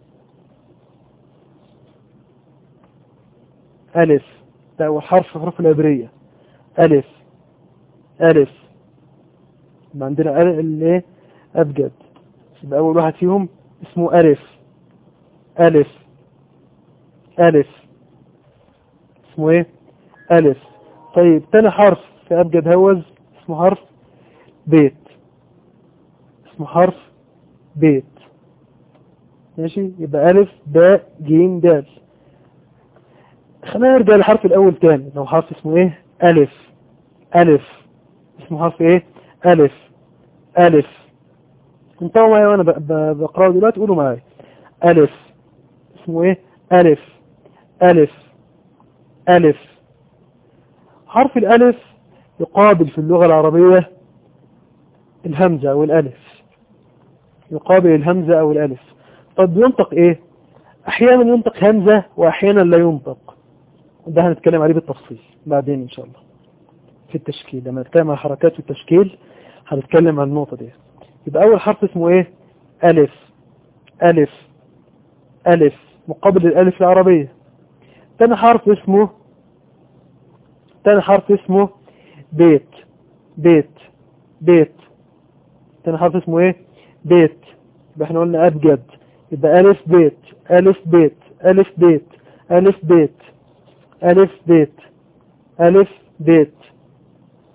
ألف ده أول حرف في حروف العبرية ألف ألف يبقى عندنا ألف اللي إيه أبجد يبقى أول واحد فيهم اسمه ألف ألف ألف اسمه ايه ألف طيب تاني حرف في أبجد هوز اسمه حرف بيت اسمه حرف بيت ماشي يبقى ألف باء جيم دال خلينا نرجع للحرف الأول تاني لو حرف اسمه ايه ألف ألف اسمه حرف ايه ألف ألف انتوا معايا وانا ب- ب- بقرأه دلوقتي قولوا معايا ألف اسمه ايه ألف ألف ألف حرف الألف يقابل في اللغة العربية الهمزة أو الألف يقابل الهمزة أو الألف طب ينطق إيه أحيانا ينطق همزة وأحيانا لا ينطق ده هنتكلم عليه بالتفصيل بعدين إن شاء الله في التشكيل لما نتكلم عن حركات التشكيل هنتكلم عن النقطة دي يبقى أول حرف اسمه إيه ألف ألف ألف مقابل الألف العربية تاني حرف اسمه تاني حرف اسمه بيت بيت بيت تاني حرف اسمه ايه بيت يبقى احنا قلنا ابجد يبقى الف بيت الف بيت الف بيت الف بيت الف بيت الف بيت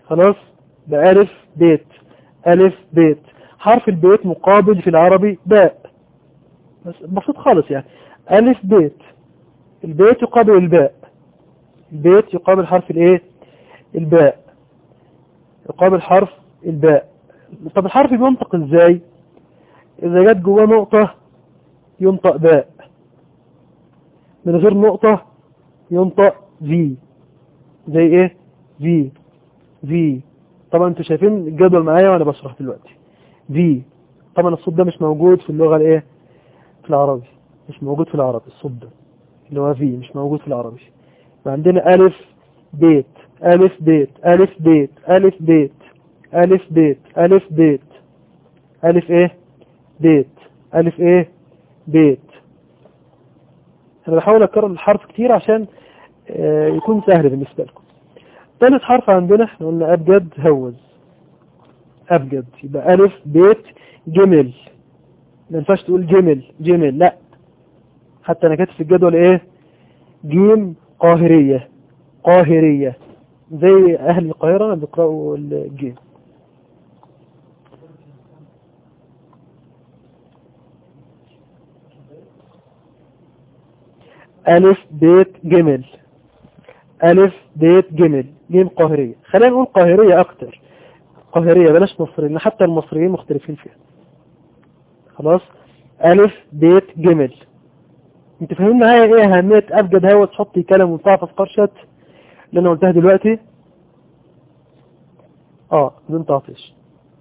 خلاص ده ألف بيت ألف بيت حرف البيت مقابل في العربي باء بس بسيط خالص يعني ألف بيت البيت يقابل الباء البيت يقابل حرف الايه الباء يقابل حرف الباء طب الحرف بينطق ازاي اذا جت جواه نقطة ينطق باء من غير نقطة ينطق في زي ايه في في طبعا انتوا شايفين الجدول معايا وانا بشرح دلوقتي في طبعا الصوت ده مش موجود في اللغة الايه في العربي مش موجود في العربي الصوت ده اللي هو في مش موجود في العربي عندنا ألف بيت ألف بيت ألف بيت ألف بيت ألف بيت ألف بيت ألف إيه بيت ألف إيه بيت أنا بحاول أكرر الحرف كتير عشان آه، يكون سهل بالنسبة لكم ثالث حرف عندنا احنا قلنا أبجد هوز أبجد يبقى ألف بيت جمل ما ينفعش تقول جمل جمل لا حتى أنا كاتب في الجدول إيه جيم قاهرية قاهرية زي أهل القاهرة بيقرأوا الجيم ألف بيت جمل ألف بيت جمل جيم قاهرية خلينا نقول قاهرية أكتر قاهرية بلاش مصريين حتى المصريين مختلفين فيها خلاص ألف بيت جمل انت فاهمين معايا ايه اهمية ابجد هوا تحطي كلام وتعرف افكار شت اللي انا قلتها دلوقتي اه بدون تعطيش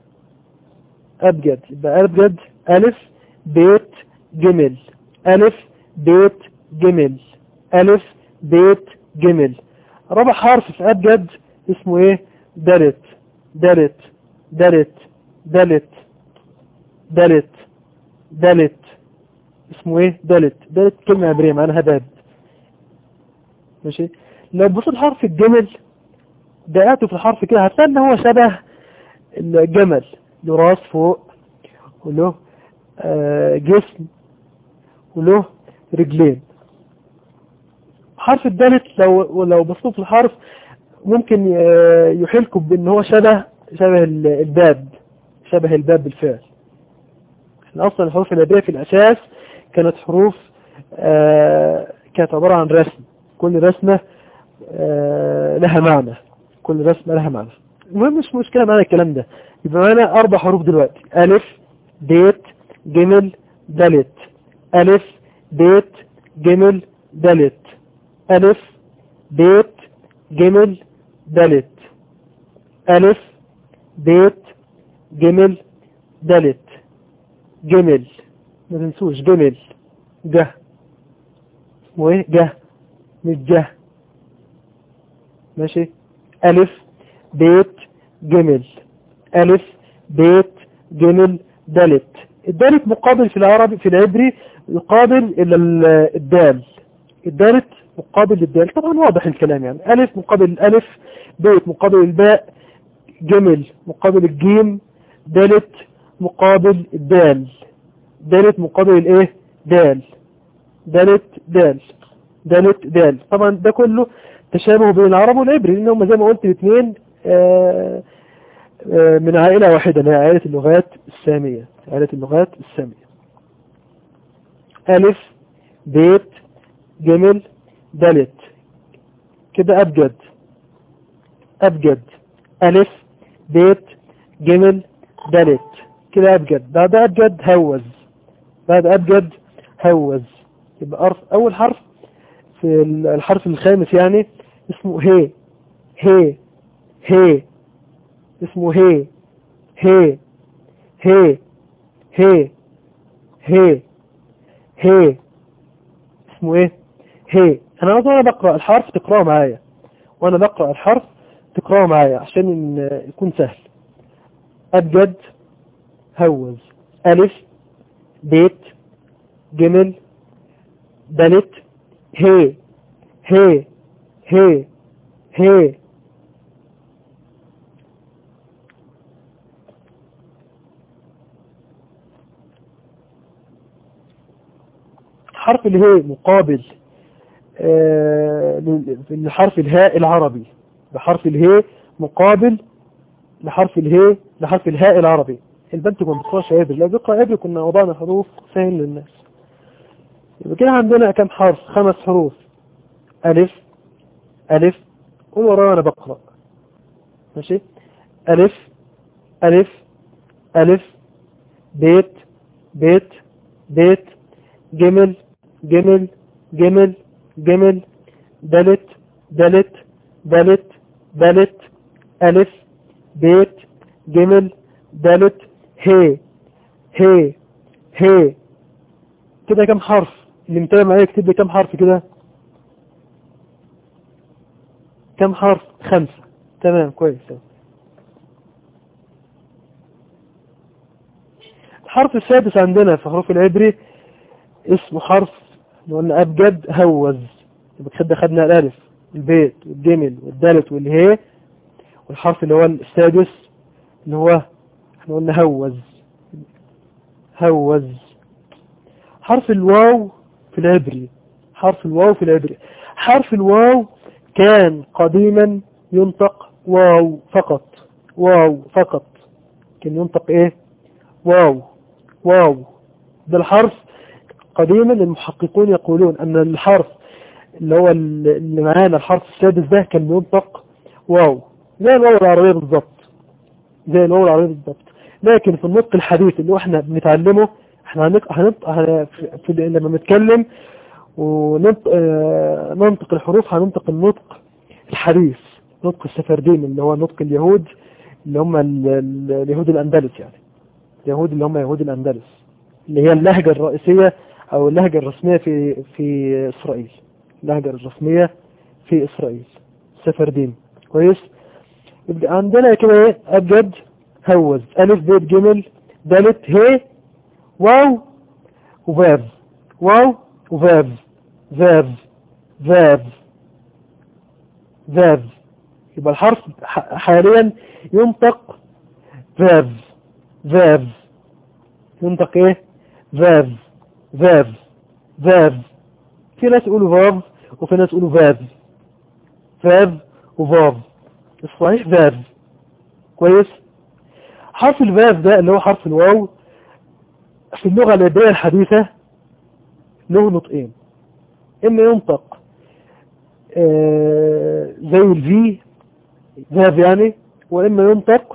ابجد يبقى ابجد الف بيت جمل الف بيت جمل الف بيت جمل رابع حرف في ابجد اسمه ايه دلت دلت دلت دلت دلت دلت اسمه ايه دلت دلت كلمة عبرية معناها باب ماشي لو بصيت حرف الجمل دقاته في الحرف كده هتلاقي ان هو شبه الجمل له راس فوق وله آه جسم وله رجلين حرف الدالت لو لو بصيت في الحرف ممكن آه، يحيلكم بان هو شبه شبه الباب شبه الباب بالفعل احنا اصلا الحروف العبرية في الاساس كانت حروف آه كانت عبارة عن رسم كل رسمة آه لها معنى كل رسمة لها معنى المهم مش مشكلة معنا الكلام ده يبقى معنا أربع حروف دلوقتي ألف بيت جمل دلت ألف بيت جمل دلت ألف بيت جمل دلت ألف بيت جمل دلت جمل ما تنسوش جمل جه اسمه ايه جه مش جه ماشي ألف بيت جمل ألف بيت جمل دالت الدالت مقابل في العربي في العبري يقابل إلى ال- الدال الدالت مقابل للدال طبعا واضح الكلام يعني ألف مقابل الألف بيت مقابل الباء جمل مقابل الجيم دالت مقابل الدال دالت مقابل الايه دال دالت دال دالت دال طبعا ده كله تشابه بين العرب والعبري لان هم زي ما قلت الاثنين آه، آه، من عائلة واحدة اللي هي عائلة اللغات السامية عائلة اللغات السامية ألف بيت جمل دالت كده أبجد أبجد ألف بيت جمل دالت كده أبجد بعد أبجد هوز بعد أبجد هوز يبقى أرف أول حرف في الحرف الخامس يعني اسمه هي هي هي اسمه هي هي هي هي هي هي اسمه ايه هي انا عاوز وانا بقرا الحرف تقراه معايا وانا بقرا الحرف تقراه معايا عشان يكون سهل ابجد هوز الف بيت جمل بلت هي هي هي هي حرف الهاء مقابل آه لحرف الهاء العربي بحرف الهاء مقابل لحرف اله لحرف الهاء العربي البنت كنت بتقراش عبري لو بيقرا عبري كنا وضعنا حروف سهل للناس يبقى كده عندنا كم حرف خمس حروف ألف ألف قول ورايا أنا بقرأ ماشي ألف ألف ألف بيت بيت بيت جمل جمل جمل جمل دلت دلت دلت دلت ألف بيت جمل دلت هي هي هي كده كم حرف اللي متابع معايا يكتب لي كم حرف كده كم حرف خمسة تمام كويس الحرف السادس عندنا في حروف العبري اسمه حرف قلنا أبجد هوز يبقى كده خدنا الألف البيت والجمل والدالت والهي والحرف اللي هو السادس اللي هو احنا قلنا هوز هوز حرف الواو في العبري حرف الواو في العبري حرف الواو كان قديما ينطق واو فقط واو فقط كان ينطق ايه واو واو ده الحرف قديما المحققون يقولون ان الحرف اللي هو اللي معانا الحرف السادس ده كان ينطق واو زي الواو العربية بالظبط زي الواو العربية بالظبط لكن في النطق الحديث اللي احنا بنتعلمه احنا هنطق, هنطق في في لما نتكلم وننطق اه ننطق الحروف هننطق النطق الحديث نطق السفردين اللي هو نطق اليهود اللي هم اليهود الأندلس يعني اليهود اللي هم يهود الأندلس اللي هي اللهجة الرئيسية أو اللهجة الرسمية في في إسرائيل اللهجة الرسمية في إسرائيل سفردين كويس يبقى عندنا كده ايه أبجد هوز ألف بيت جمل دالت هي واو وفاف واو وفاف فاف فاف فاف يبقى الحرف حاليا ينطق فاف فاف ينطق ايه فاف فاف فاف في ناس يقولوا فاف وفي ناس يقولوا فاف فاف وفاف الصحيح فاف كويس حرف الفاف ده اللي هو حرف الواو في اللغة العبرية الحديثة له نطقين إما ينطق آه زي الفي ذهب يعني وإما ينطق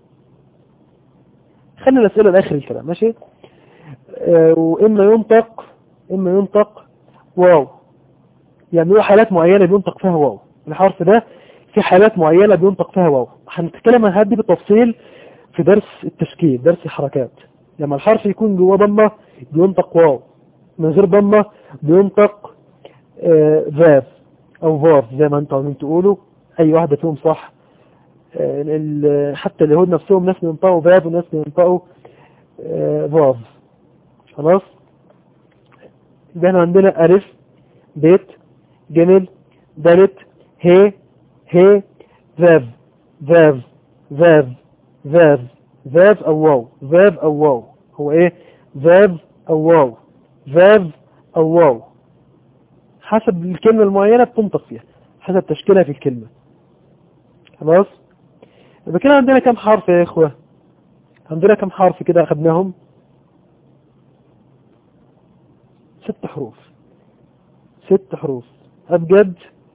خلينا الأسئلة لآخر الكلام ماشي آه وإما ينطق إما ينطق واو يعني له حالات معينة بينطق فيها واو الحرف ده في حالات معينة بينطق فيها واو هنتكلم عن هذه بالتفصيل في درس التشكيل درس الحركات لما الحرف يكون جواه ضمة بينطق واو من غير ضمة بينطق آه فاف او فاف زي ما انتم عاوزين تقولوا اي واحدة فيهم صح آه حتى اليهود نفسهم ناس بينطقوا فاف وناس بينطقوا آه فاف خلاص يبقى احنا عندنا الف بيت جمل دالت هي هي فاف فاف فاف فاف فاف او واو فاف او واو هو ايه فاف او واو فاف او واو حسب الكلمة المعينة بتنطق فيها حسب تشكيلها في الكلمة خلاص يبقى كده عندنا كم حرف يا اخوة عندنا كم حرف كده اخدناهم ست حروف ست حروف ابجد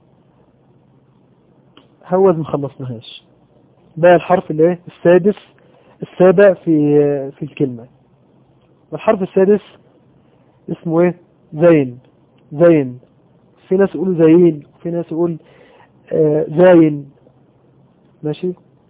هوز مخلصناهاش ده الحرف اللي ايه السادس السابع في في الكلمة والحرف السادس اسمه ايه زين زين في ناس يقولوا زين وفي ناس يقول آه زاين ماشي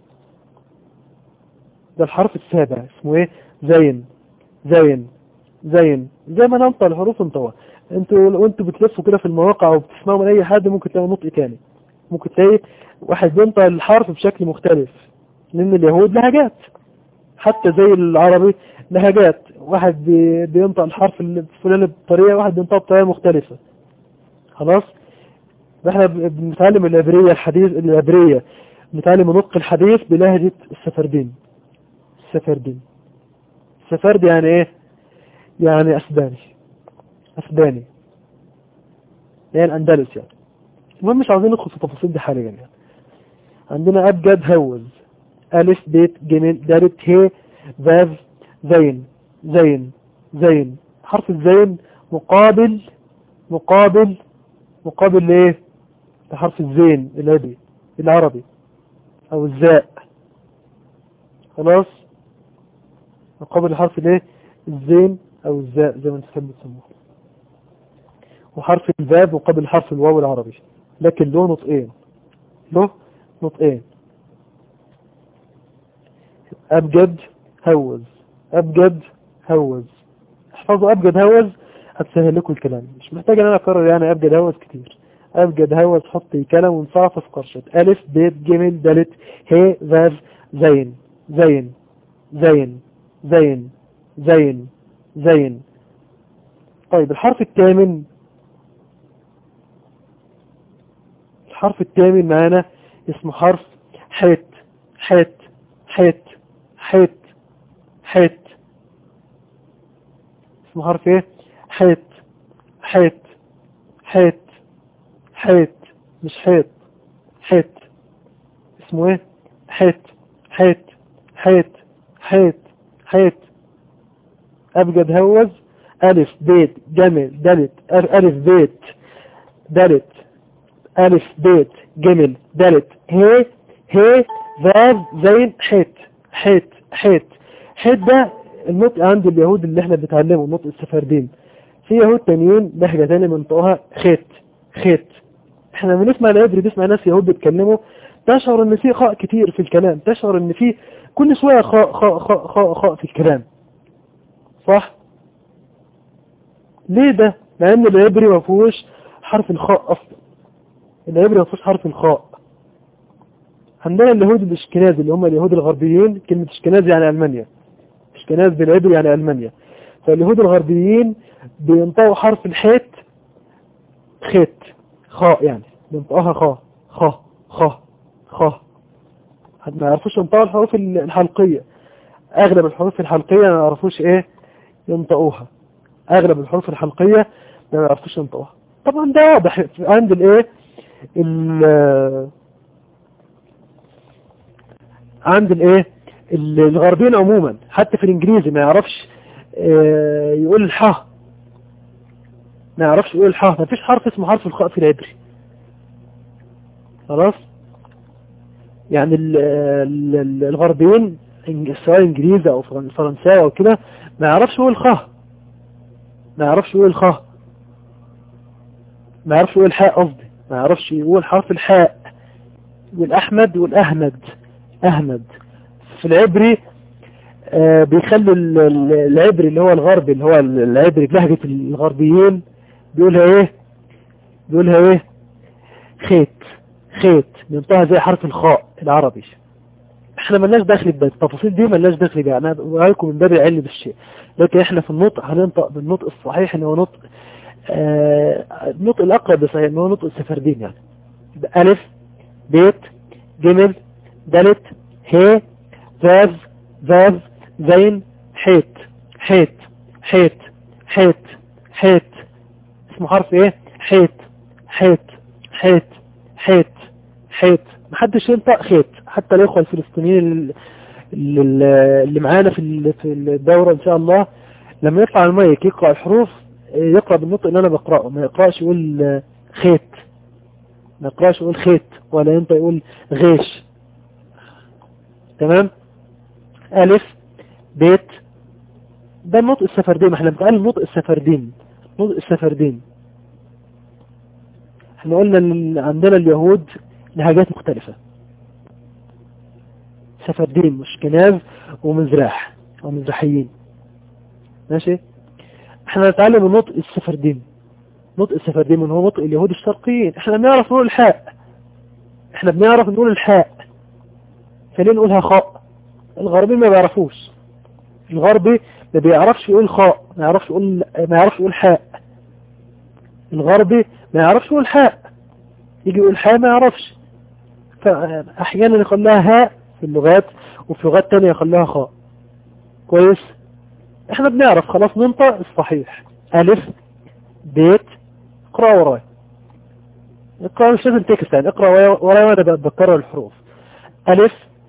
ده الحرف السابع اسمه ايه زين زين زين زي ما ننطق الحروف انطوها انتوا وانتوا بتلفوا كده في المواقع وبتسمعوا من اي حد ممكن تلاقوا نطق تاني ممكن تلاقي واحد بينطق الحرف بشكل مختلف لان اليهود لهجات حتى زي العربي لهجات واحد بينطق الحرف الفلاني بطريقة واحد بينطقه بطريقة مختلفة خلاص احنا بنتعلم العبرية الحديث العبرية بنتعلم نطق الحديث بلهجة السفردين السفردين السفرد يعني ايه يعني اسباني اسباني يعني الاندلس يعني المهم مش عاوزين ندخل في التفاصيل دي حاليا يعني عندنا ابجد هوز ألف بيت جيم دالت ه فاف زين زين زين حرف الزين مقابل مقابل مقابل لايه لحرف الزين العربي العربي او الزاء خلاص مقابل الحرف الايه الزين او الزاء زي ما انت تحب تسموه وحرف الباب مقابل حرف الواو العربي لكن له نطقين له نطقين أبجد هوز أبجد هوز احفظوا أبجد هوز هتسهل لكم الكلام مش محتاج ان انا اكرر يعني أبجد هوز كتير أبجد هوز حط كلام ونصعف في قرشة ألف بيت جميل دالت هي فاف زين زين زين زين زين زين طيب الحرف الثامن الحرف الثامن معانا اسمه حرف حيت حيت حيت حيت حيت اسمه حرف ايه حيت حيت حيت حيت مش حيت حيت اسمه ايه حيت حيت حيت حيت حيت ابجد هوز الف بيت جمل دلت الف بيت دلت ألف بيت جمل دالت هي هي فاف زين حيت حيت حيت حيت ده النطق عند اليهود اللي احنا بنتعلمه نطق السفردين في يهود تانيين لهجة تانية بنطقها خيت خيت احنا بنسمع العبري بنسمع ناس يهود بيتكلموا تشعر ان في خاء كتير في الكلام تشعر ان في كل شوية خاء خاء خاء خاء خاء في الكلام صح ليه ده لان العبري ما فيهوش حرف الخاء اصلا العبري ما فيهوش حرف الخاء عندنا اليهود الاشكنازي اللي هم اليهود الغربيين كلمة اشكنازي يعني المانيا اشكناز بالعبري يعني المانيا فاليهود الغربيين بينطقوا حرف الحيت خيت خاء يعني بينطقوها خاء خاء خاء خاء ما يعرفوش ينطقوا الحروف الحلقية اغلب الحروف الحلقية ما يعرفوش ايه ينطقوها اغلب الحروف الحلقية ما يعرفوش ينطقوها طبعا ده واضح عند الايه عند الايه الغربيين عموما حتى في الانجليزي ما يعرفش اه يقول الحاء ما يعرفش يقول الحاء ما فيش حرف اسمه حرف الخاء في العبري خلاص يعني ال ال الغربيين سواء انجليزي او فرنساوي او كده ما يعرفش يقول الخاء ما يعرفش يقول الخاء ما يعرفش يقول الحاء قصدي ما يعرفش يقول حرف الحاء والأحمد والأهمد أهمد في العبري آه بيخلوا العبري اللي هو الغربي اللي هو العبري بلهجة الغربيين بيقولها ايه بيقولها ايه خيط خيط بينطقها زي حرف الخاء العربي احنا ملناش دخل بالتفاصيل دي ملناش دخل بيها انا بقولكم من باب العلم بالشيء لكن احنا في النطق هننطق بالنطق الصحيح اللي هو نطق آه النطق الأقرب بصحيح اللي هو نطق السفردين يعني ألف بيت جمل دلت هي فاف فاف زين حيت حيت حيت حيت حيت اسمه حرف ايه حيت حيت حيت حيت حيت محدش ينطق خيت حتى الإخوة الفلسطينيين اللي معانا في في الدورة إن شاء الله لما يطلع المايك يقرأ الحروف يقرأ بالنطق اللي أنا بقرأه ما يقرأش يقول خيت ما يقرأش يقول خيت ولا ينطق يقول غيش تمام ألف بيت ده النطق السفردين احنا بنتقال نطق السفردين نطق السفردين احنا قلنا ان عندنا اليهود لهجات مختلفة سفردين مش كناز ومزراح او مزرحيين ماشي احنا نتعلم النطق السفردين نطق السفردين من هو نطق اليهود الشرقيين احنا بنعرف نقول الحاء احنا بنعرف نقول الحاء فليه نقولها خاء الغربيين ما بيعرفوش الغربي ما بيعرفش يقول خاء ما يعرفش يقول ما يعرفش يقول حاء الغربي ما يعرفش يقول حاء يجي يقول حاء ما يعرفش فاحيانا يقول لها هاء في اللغات وفي لغات تانية يقول لها خاء كويس احنا بنعرف خلاص ننطق الصحيح الف بيت اقرأ وراي اقرأ مش لازم تكست يعني اقرأ وراي وانا بكرر الحروف الف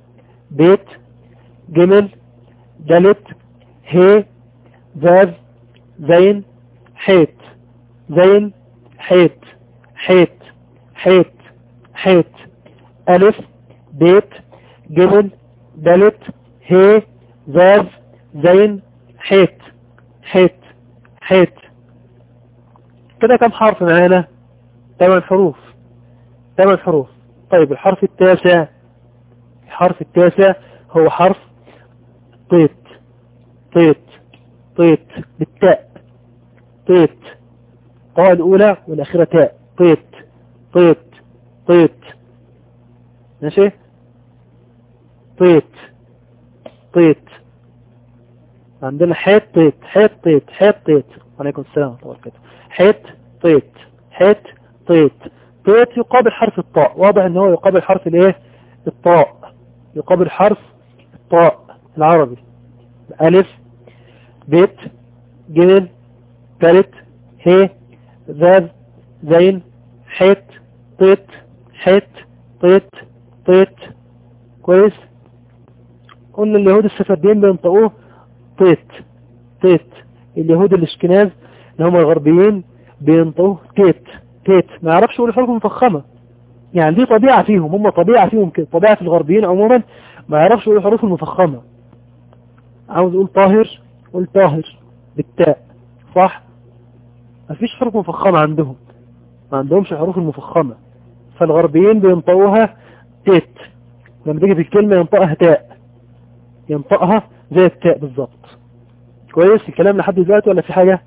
بيت جمل دلت هي ذاذ زين حيت زين حيت حيت حيت حيت ألف بيت جمل دلت هي ذاذ زين حيت حيت حيت كده كم حرف معانا ثمان حروف ثمان حروف طيب الحرف التاسع الحرف التاسع هو حرف طيت طيت طيت بالتاء طيت طاء الأولى والأخيرة تاء طيت طيت طيت ماشي طيت طيت عندنا حيط طيت حيط طيت حيط طيت وعليكم السلام ورحمة الله وبركاته حيط طيت حيط طيت طيت يقابل حرف الطاء واضح ان هو يقابل حرف الايه الطاء يقابل حرف الطاء العربي ألف بيت جمل تالت هي ذاذ زين حيت طيت حيت طيت طيت كويس قلنا اليهود السفردين بينطقوه طيت طيت اليهود الاشكناز اللي هم الغربيين بينطقوه تيت تيت ما يعرفش يقول الحروف المفخمة يعني دي طبيعة فيهم هم طبيعة فيهم كده طبيعة في الغربيين عموما ما يعرفش يقول الحروف المفخمة عاوز يقول طاهر قول طاهر بالتاء صح ما فيش حروف مفخمة عندهم ما عندهمش الحروف المفخمة فالغربيين بينطقوها تيت لما تيجي في الكلمة ينطقها تاء ينطقها زي التاء بالظبط كويس الكلام لحد دلوقتي ولا في حاجة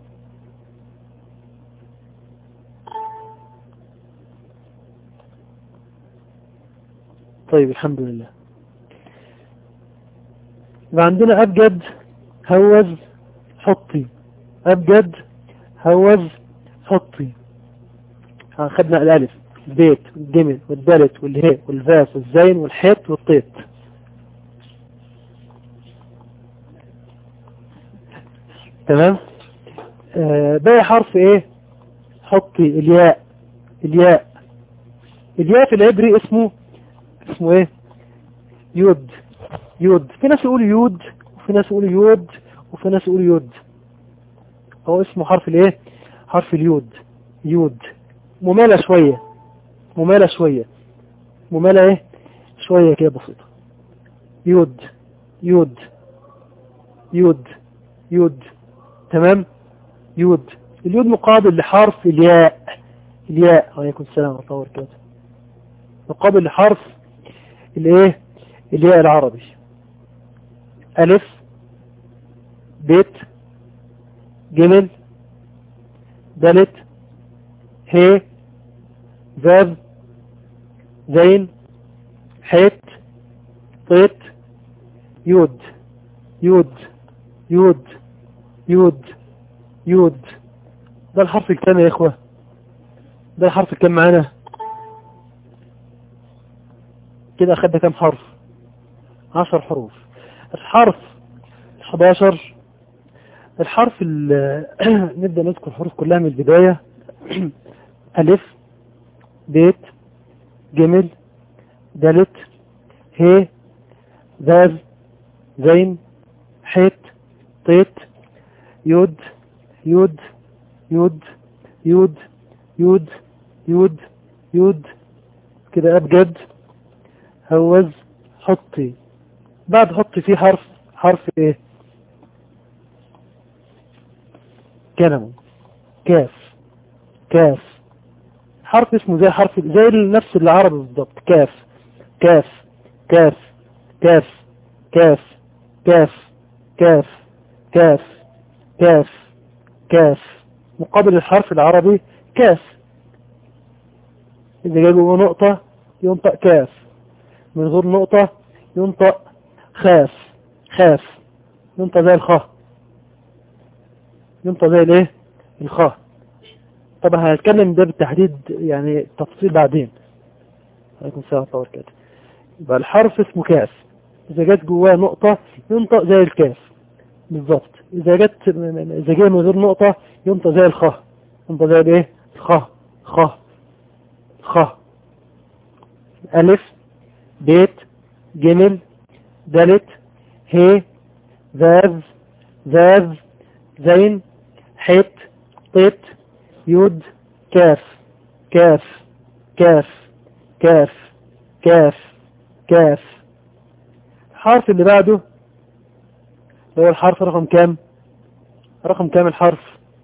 طيب الحمد لله يبقى عندنا أبجد هوز حطي أبجد هوز حطي خدنا الألف البيت والجمل والدالت والهاء والفاس والزين والحيط والطيط تمام آه باقي حرف ايه حطي الياء الياء الياء في العبري اسمه اسمه ايه يود يود في ناس يقول يود وفي ناس يقول يود وفي ناس يقول يود هو اسمه حرف الايه حرف اليود يود ممالة شوية ممالة شوية ممالة ايه شوية كده بسيطة يود يود يود يود تمام يود اليود مقابل لحرف الياء الياء عليكم السلام ورحمة الله وبركاته مقابل لحرف الايه الياء العربي ألف بيت جمل دلت هي ذاب زين حيت طيت يود يود يود يود يود ده الحرف الكام يا إخوة ده الحرف الكام معانا كده أخدنا كام حرف عشر حروف الحرف 11 الحرف نبدأ نذكر الحروف كلها من البداية ألف بيت جمل دلت هي ذاذ زين حيت طيت يود يود يود يود يود يود يود كده أبجد هوز حطي بعد حطي فيه حرف حرف ايه كلمه كاف كاف حرف اسمه زي حرف زي نفس العربي بالضبط كاف كاف كاف كاف كاف كاف كاف كاف كاف كاف مقابل الحرف العربي كاف إذا جاء جوه نقطة ينطق كاف من غير نقطة ينطق خاف خاف ينطق زي الخاء ينطق زي الايه الخاء طبعا هنتكلم ده بالتحديد يعني تفصيل بعدين عليكم السلام ورحمة الله وبركاته يبقى الحرف اسمه كاف إذا جت جواه نقطة ينطق زي الكاف بالظبط إذا جت إذا جاء من غير نقطة ينطق زي الخاء ينطق زي الايه الخاء خاء خاء ألف بيت جمل دالت ه ذاذ ذاذ زين حت طت يود كاف كاف كاف كاف كاف كاف الحرف اللي بعده هو الحرف رقم كام رقم كام الحرف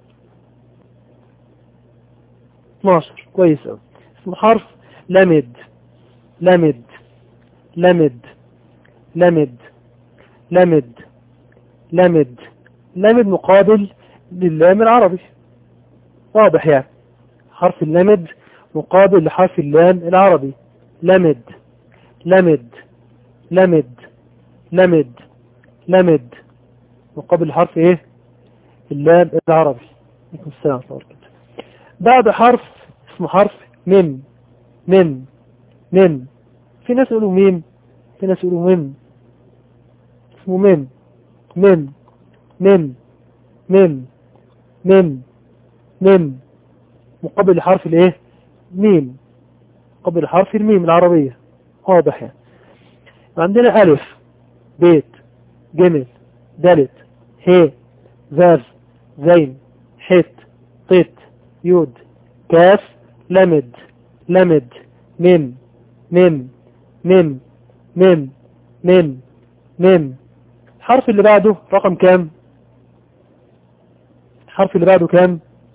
12 كويس قوي اسمه حرف لمد لمد لمد لمد لمد لمد لمد مقابل للام العربي واضح يعني حرف اللمد مقابل لحرف اللام العربي لمد لمد لمد لمد لمد مقابل حرف ايه اللام العربي عليكم السلام ورحمة الله وبركاته بعد حرف اسمه حرف ميم ميم ميم في ناس يقولوا ميم في ناس يقولوا ميم اسمه ميم ميم ميم ميم ميم ميم مقابل حرف الايه ميم مقابل حرف الميم العربية واضح يعني عندنا ألف بيت جمل دالت ه ذاذ زين حت طت يود كاف لمد لمد ميم ميم ميم ميم ميم ميم الحرف اللي بعده رقم كام الحرف اللي بعده كام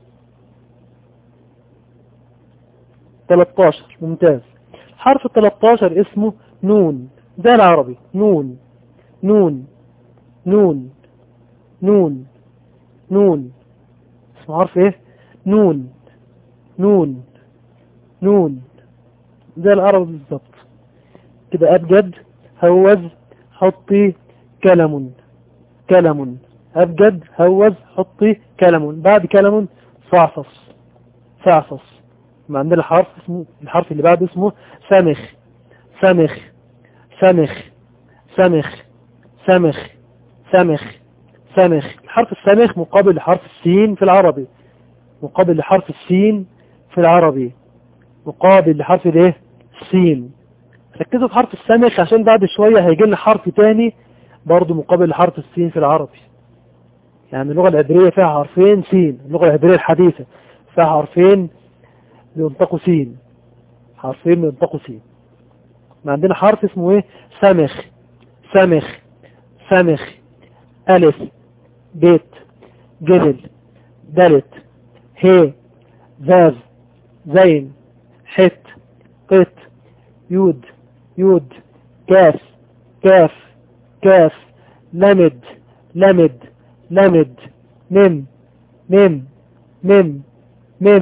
13 ممتاز حرف 13 اسمه نون ده العربي نون نون نون نون نون اسمه حرف ايه نون نون نون ده العربي بالظبط كده أبجد هوز حطي كلم كلم أبجد هوز حطي كلم بعد كلم فعصص فعصص ما عندنا الحرف اسمه الحرف اللي بعده اسمه سمخ سمخ سمخ سمخ سمخ سمخ سمخ الحرف السمخ مقابل لحرف السين في العربي مقابل لحرف السين في العربي مقابل لحرف الايه السين ركزوا في حرف السمخ عشان بعد شوية هيجي لنا حرف تاني برضه مقابل لحرف السين في العربي يعني اللغة العبرية فيها حرفين سين اللغة العبرية الحديثة فيها حرفين بينطقوا سين حرفين بينطقوا سين ما عندنا حرف اسمه ايه سمخ سمخ سمخ ألف بيت جبل دلت هي ذاذ زين حت قت يود يود كاف كاف كاف لمد لمد لمد مم مم مم مم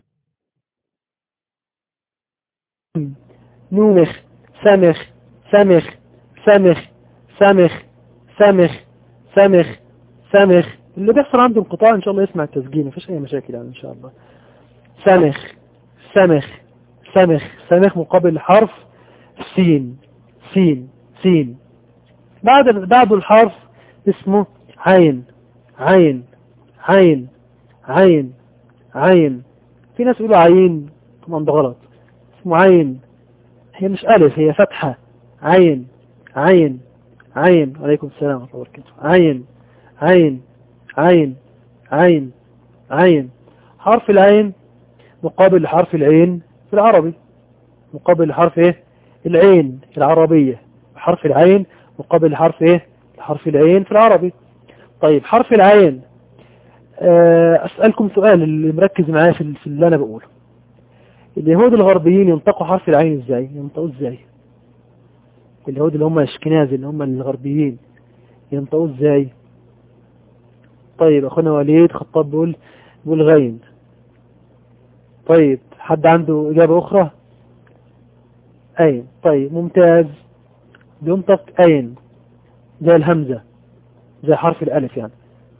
نومخ سمخ سمخ سمخ سمخ سمخ سمخ سمخ اللي بيحصل عنده انقطاع ان شاء الله يسمع التسجيل مفيش اي مشاكل يعني ان شاء الله سمخ سمخ سمخ سمخ مقابل حرف سين سين سين بعد بعده الحرف اسمه عين عين عين عين عين في ناس يقولوا عين طبعا ده غلط اسمه عين هي مش ألف هي فتحة عين عين عين عليكم السلام ورحمة الله وبركاته عين عين عين عين عين حرف العين مقابل لحرف العين في العربي مقابل لحرف ايه العين العربية حرف العين مقابل لحرف ايه حرف العين في العربي طيب حرف العين أسألكم سؤال اللي مركز معايا في في اللي أنا بقوله اليهود الغربيين ينطقوا حرف العين ازاي ينطقوا ازاي اليهود اللي هم اشكناز اللي هم الغربيين ينطقوا ازاي طيب اخونا وليد خطاب بيقول بيقول غين طيب حد عنده اجابة اخرى اين طيب ممتاز بينطق اين زي الهمزة زي حرف الالف يعني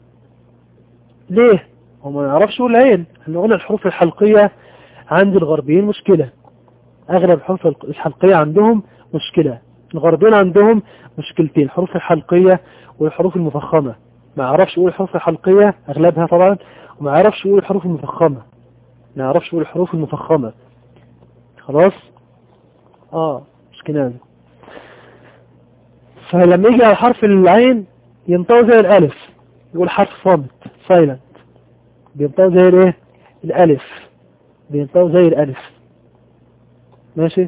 ليه هو ما يعرفش يقول عين احنا قلنا الحروف الحلقية عند الغربيين مشكلة اغلب الحروف الحلقية عندهم مشكلة الغربيين عندهم مشكلتين الحروف الحلقية والحروف المفخمة ما يعرفش يقول الحروف الحلقية اغلبها طبعا وما يعرفش يقول الحروف المفخمة ما يعرفش يقول الحروف المفخمة خلاص اه مش كنازة فلما يجي على حرف العين ينطقوا زي الألف يقول حرف صامت سايلنت بينطقوا زي الايه الألف بينطقوا زي الألف ماشي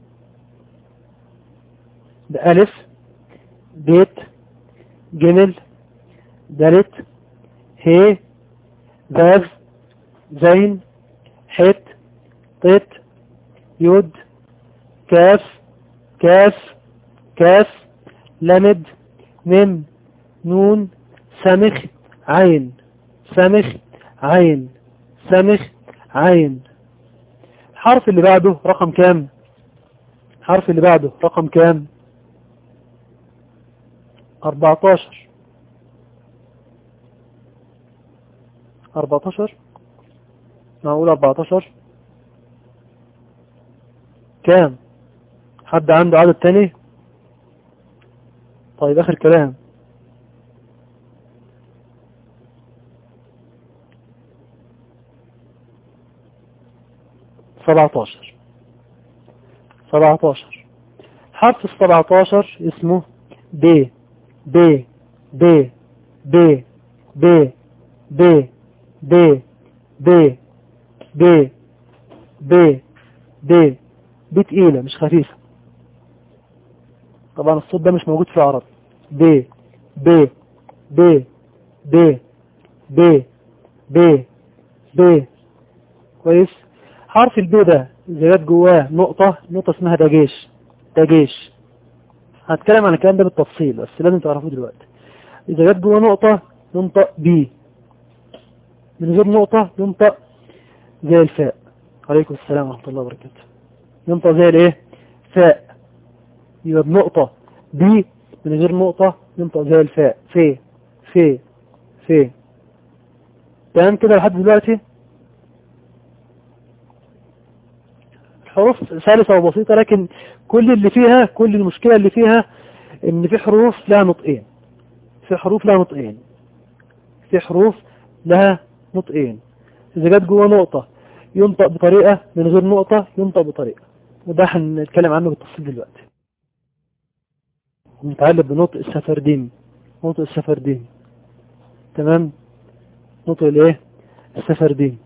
ده ألف بيت جمل دالت هي ذاذ زين حت طيت يود كاف كاف كاف لمد مم نون سمخ عين سمخ عين سمخ عين الحرف اللي بعده رقم كام الحرف اللي بعده رقم كام 14 14 معقول 14 كام حد عنده عدد تاني طيب اخر كلام سبعتاشر سبعتاشر حرف السبعتاشر اسمه ب ب ب ب ب ب ب ب ب ب ب ب تقيلة مش خفيفة طبعا الصوت ده مش موجود في العربي ب ب ب ب ب ب ب كويس حرف الب ده إذا جت جواه نقطة نقطة اسمها دجيش دجيش هتكلم عن الكلام ده بالتفصيل بس لازم تعرفوه دلوقتي إذا جت جواه نقطة ينطق بي من غير نقطة ينطق زي الفاء عليكم السلام ورحمة الله وبركاته ينطق زي الايه فاء يبقى بنقطة بي من غير نقطة ينطق زي الفاء في في في تمام كده لحد دلوقتي الحروف سلسة وبسيطة لكن كل اللي فيها كل المشكلة اللي فيها ان في حروف لها نطقين في حروف لها نطقين في حروف لها نطقين إذا جت جوه نقطة ينطق بطريقة من غير نقطة ينطق بطريقة وده هنتكلم عنه بالتفصيل دلوقتي متعلق بنطق السفردين نطق السفردين تمام نطق الايه السفردين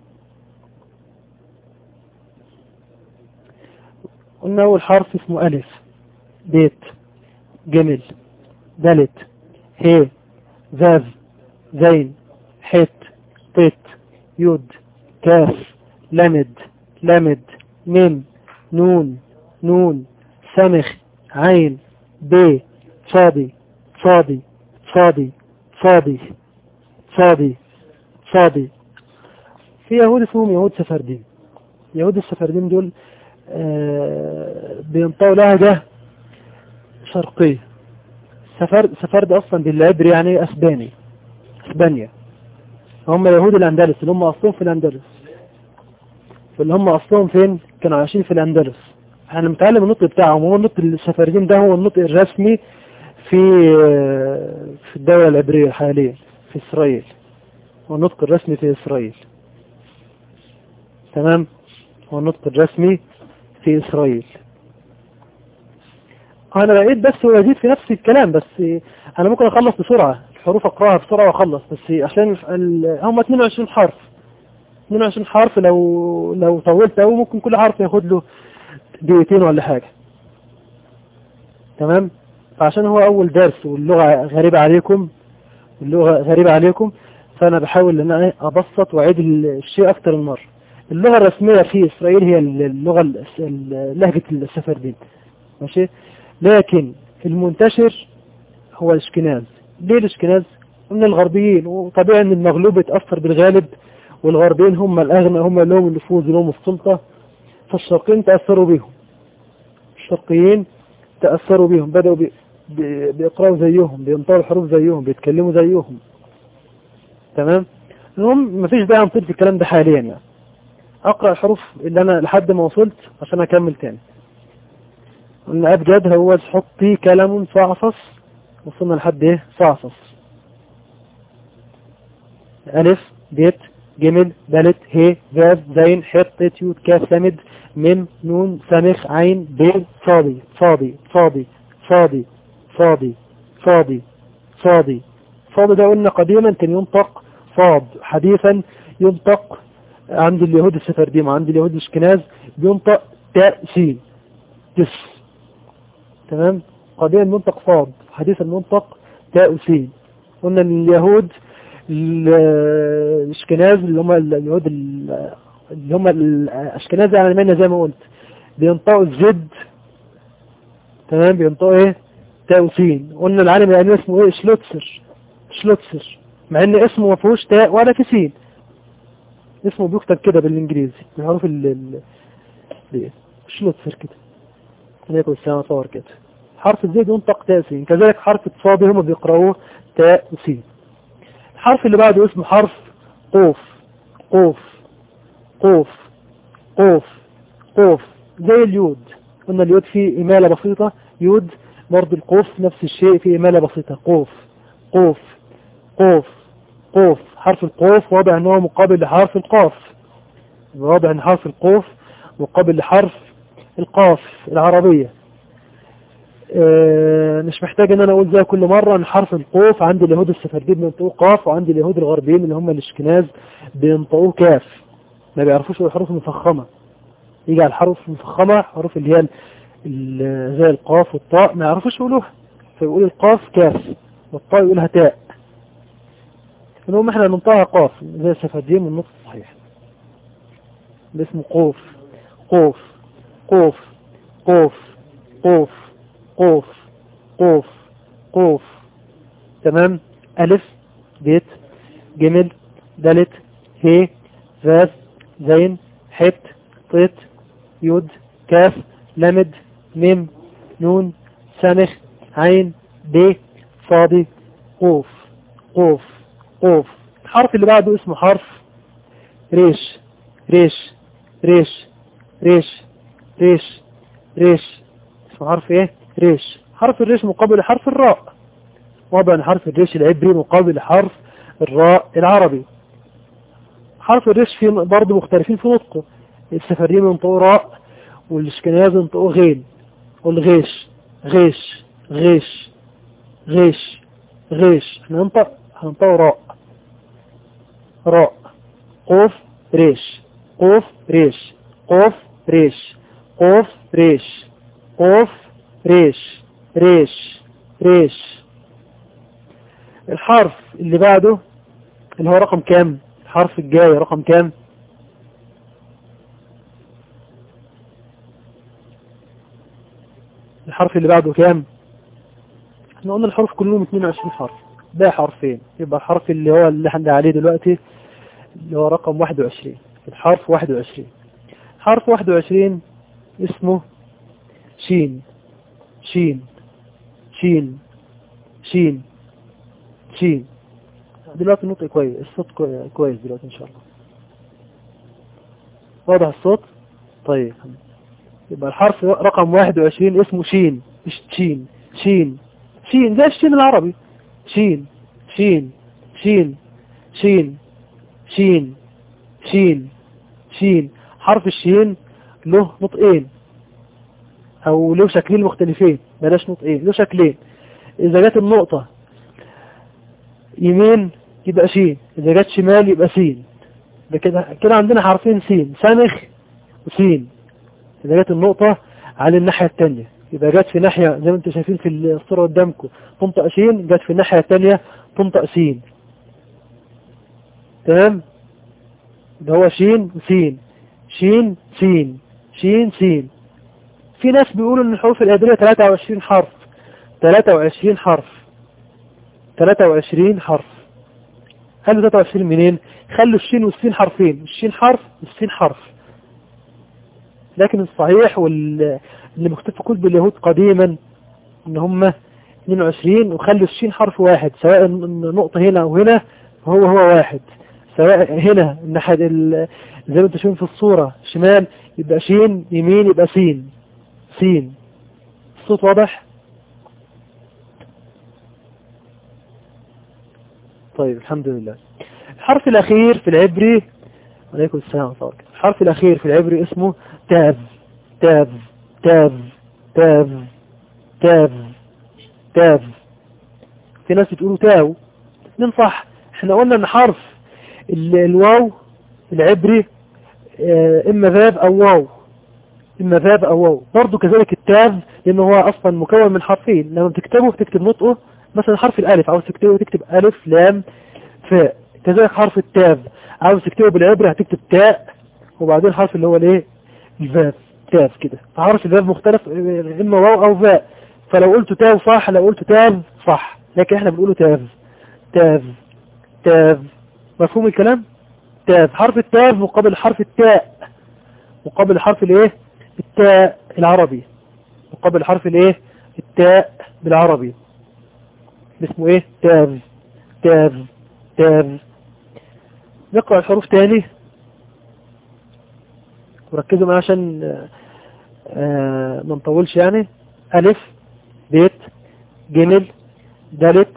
قلنا أول حرف اسمه ألف بيت جمل دلت هي ذاذ زين حت طيت يود كاف لمد لمد ميم نون نون سمخ عين ب صادي صادي صادي صادي صادي صادي في يهود اسمهم يهود سفردين يهود السفردين دول آه بينطقوا لهجة شرقية سفرد سفرد اصلا بالعبري يعني اسباني اسبانيا هم يهود الاندلس اللي هم اصلهم في الاندلس فاللي هم اصلهم فين كانوا عايشين في الاندلس احنا متعلم النطق بتاعهم هو النطق السفردين ده هو النطق الرسمي في في الدولة العبرية حاليا في اسرائيل هو النطق الرسمي في اسرائيل تمام هو النطق الرسمي في اسرائيل انا بقيت بس وازيد في نفس الكلام بس انا ممكن اخلص بسرعة الحروف اقراها بسرعة واخلص بس عشان ال... هم 22 حرف 22 حرف لو لو طولت قوي ممكن كل حرف ياخد له دقيقتين ولا حاجة تمام فعشان هو اول درس واللغة غريبة عليكم اللغة غريبة عليكم فانا بحاول ان انا ابسط واعيد الشيء اكتر من مرة اللغة الرسمية في اسرائيل هي اللغة لهجة السفردين ماشي لكن المنتشر هو الاشكناز ليه الاشكناز من الغربيين وطبيعي ان المغلوب يتأثر بالغالب والغربيين هم الاغنى هم اللي لهم النفوذ لهم السلطة فالشرقيين تأثروا بهم الشرقيين تأثروا بهم بدأوا بي بيقرأوا زيهم بينطقوا الحروف زيهم بيتكلموا زيهم تمام المهم مفيش داعي نطير في الكلام ده حاليا يعني اقرأ الحروف اللي انا لحد ما وصلت عشان اكمل تاني قلنا ابجد هو حطي كلام صعصص وصلنا لحد ايه صعصص الف بيت جمل دالت هي ذاذ زين حط يود كاف سمد ميم نون سمخ عين ب صادي صادي صادي صادي صادي صادي صادي صاد ده قلنا قديما كان ينطق صاد حديثا ينطق عند اليهود السفرديم عند اليهود الاشكناز بينطق تاء سين تس تمام قديما ينطق صاد حديثا ينطق تاء سين قلنا ان اليهود ال- الاشكناز اللي هم اليهود ال- اللي هم الاشكناز العلمانية زي ما قلت بينطقوا الزد تمام بينطقوا ايه تاء وسين قلنا العالم يعني اسمه ايه شلوتسر شلوتسر مع ان اسمه ما فيهوش تاء ولا في سين اسمه بيكتب كده بالانجليزي بالحروف ال ال- دي شلوتسر كده عليكم السلام صور كده حرف الزيد ينطق تاء سين كذلك حرف الصاد هم بيقرأوه تاء وسين الحرف اللي بعده اسمه حرف قوف قوف قوف قوف قوف زي اليود قلنا اليود فيه إمالة بسيطة يود برضه القوف نفس الشيء فيه إمالة بسيطة قوف قوف قوف قوف حرف القوف واضح ان هو مقابل لحرف القاف واضح ان حرف القوف مقابل لحرف القاف العربية آه، مش محتاج ان انا اقول زي كل مرة ان حرف القوف عند اليهود السفرديين بينطقوه قاف وعند اليهود الغربيين اللي هم الاشكناز بينطقوه كاف ما بيعرفوش الحروف المفخمة يجي على الحروف المفخمة حروف اللي هي ال- ال- زي القاف والطاء ما يعرفوش يقولوها فيقول القاف كاف والطاء يقولها تاء المهم احنا ننطقها قاف زي السفرديين من النطق الصحيح ده اسمه قوف قوف قوف قوف قوف قوف قوف قوف تمام ألف بيت جمل دلت هي ذاذ زين حت طيت يود كاف لمد ميم نون سمخ عين ب صادي قوف قوف قوف الحرف اللي بعده اسمه حرف ريش ريش ريش ريش ريش ريش اسمه حرف ايه ريش حرف الريش مقابل حرف الراء وضع ان حرف الريش العبري مقابل حرف الراء العربي حرف الريش في برضه مختلفين في نطقه السفريين ينطقوا راء والاشكناز ينطقوا غين والغيش غيش غيش غيش غيش احنا ننطق هننطقوا راء راء قوف ريش قوف ريش قوف ريش قوف ريش قوف ريش ريش ريش الحرف اللي بعده اللي هو رقم كام الحرف الجاي رقم كام الحرف اللي بعده كام احنا قلنا الحروف كلهم 22 حرف ده حرفين يبقى الحرف اللي هو اللي احنا عليه دلوقتي اللي هو رقم 21 الحرف 21 حرف 21 اسمه شين شين شين شين شين دلوقتي النطق كويس الصوت كوي- كويس دلوقتي ان شاء الله واضح الصوت طيب يبقى الحرف رقم 21 اسمه شين مش شين شين شين زي الشين العربي شين شين شين شين شين شين شين حرف الشين له نطقين او له شكلين مختلفين بلاش نطقين له شكلين اذا جت النقطة يمين يبقى شين اذا جت شمال يبقى سين ده كده كده عندنا حرفين سين سنخ وسين إذا جت النقطة على الناحية التانية إذا جت في ناحية زي ما انتم شايفين في الصورة قدامكم تنطق شين جت في الناحية التانية تنطق سين تمام ده هو شين وسين شين سين شين سين في ناس بيقولوا ان الحروف الإبرية 23 حرف 23 حرف 23 حرف خلوا 23 منين خلوا الشين والسين حرفين الشين حرف والسين حرف لكن الصحيح واللي مكتوب في كتب اليهود قديما ان هم 22 وخلوا الشين حرف واحد سواء النقطة هنا او هنا فهو هو واحد سواء هنا الناحية ال- زي ما انتم شايفين في الصورة شمال يبقى شين يمين يبقى سين سين الصوت واضح طيب الحمد لله الحرف الأخير في العبري عليكم السلام ورحمة الله وبركاته. الحرف الأخير في العبري اسمه تاف تاف تاف تاف تاف تاف في ناس بتقولوا تاو الاثنين صح احنا قلنا ان حرف ال- الواو العبري اه، اما فاب او واو اما فاب او واو برضه كذلك التاف لان هو اصلا مكون من حرفين لما بتكتبه بتكتب نطقه مثلا حرف الالف عاوز تكتبه تكتب الف لام فاء كذلك حرف التاف عاوز تكتبه بالعبري هتكتب تاء وبعدين حرف اللي هو الايه الفاف تاف كده فحرف الفاف مختلف اه، اما واو او فاء فلو قلت تاف صح لو قلت تاف صح لكن احنا بنقوله تاف تاف تاف مفهوم الكلام تاف حرف التاف مقابل حرف التاء مقابل حرف الايه التاء العربي مقابل حرف الايه التاء بالعربي اسمه ايه تاف تاف تاف نقرأ الحروف تاني وركزوا معايا عشان آه، آه، ما نطولش يعني ألف بيت جمل دالت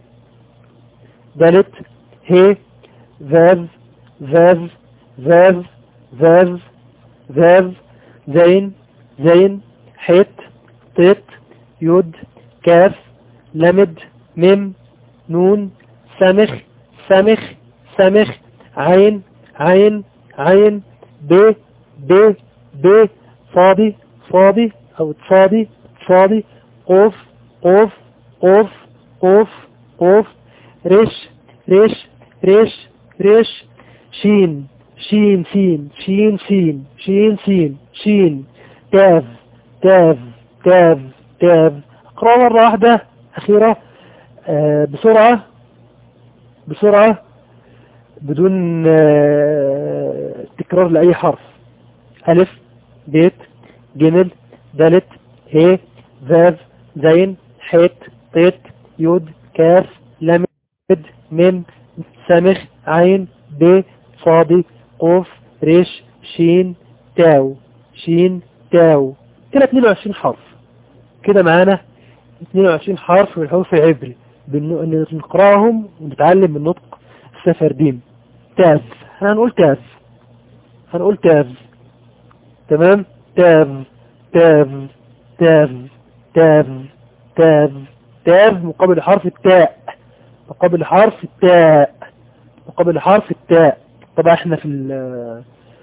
دالت هي فاز فاز فاز فاز فاز زين زين حيت طيت يود كاف لمد ميم نون سمخ سمخ سمخ عين عين عين ب ب ب صادي صادي او تصادي صادي قوف قوف قوف قوف قوف ريش ريش ريش ريش شين شين سين شين سين شين سين شين تاف تاف تاف تاف اقرأ مرة واحدة أخيرة آه بسرعة بسرعة بدون آه تكرار لأي حرف ألف بيت جمل دالت هي فاف زين حيت طيت يود كاف لمد ميم سمخ عين ب صادي قوف ريش شين تاو شين تاو كده 22 حرف كده معانا 22 حرف من الحروف العبري بن- نقراهم ونتعلم من نطق السفردين تاف هنقول تاف هنقول تاف تمام تاف تاف تاف تاف تاف تاف مقابل حرف التاء مقابل حرف التاء مقابل حرف التاء طبعا احنا في ال-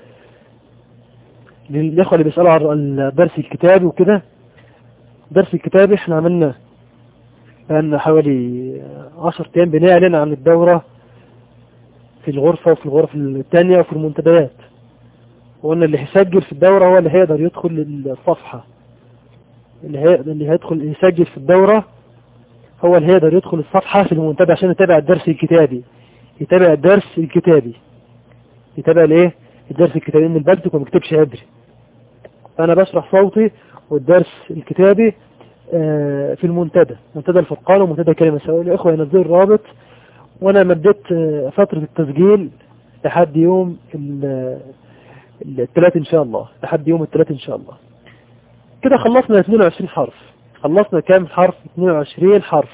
للإخوة اللي بيسألوا عن الدرس الكتابي وكده درس الكتابي احنا عملنا بقالنا حوالي عشر ايام بنعلن عن الدورة في الغرفة وفي الغرف الثانية وفي المنتديات وقلنا اللي هيسجل في الدورة هو اللي هيقدر يدخل الصفحة اللي هيقدر اللي هيدخل يسجل في الدورة هو اللي هيقدر يدخل الصفحة في المنتدى عشان يتابع الدرس الكتابي يتابع الدرس الكتابي يتابع الايه الدرس الكتابي ان البلد ما بيكتبش عبري فانا بشرح صوتي والدرس الكتابي آه، في المنتدى منتدى الفرقان ومنتدى كلمة سواء الإخوة ينزلوا الرابط وأنا مديت آه، فترة التسجيل لحد يوم ال- الثلاث إن شاء الله لحد يوم الثلاث إن شاء الله كده خلصنا 22 حرف خلصنا كام حرف 22 حرف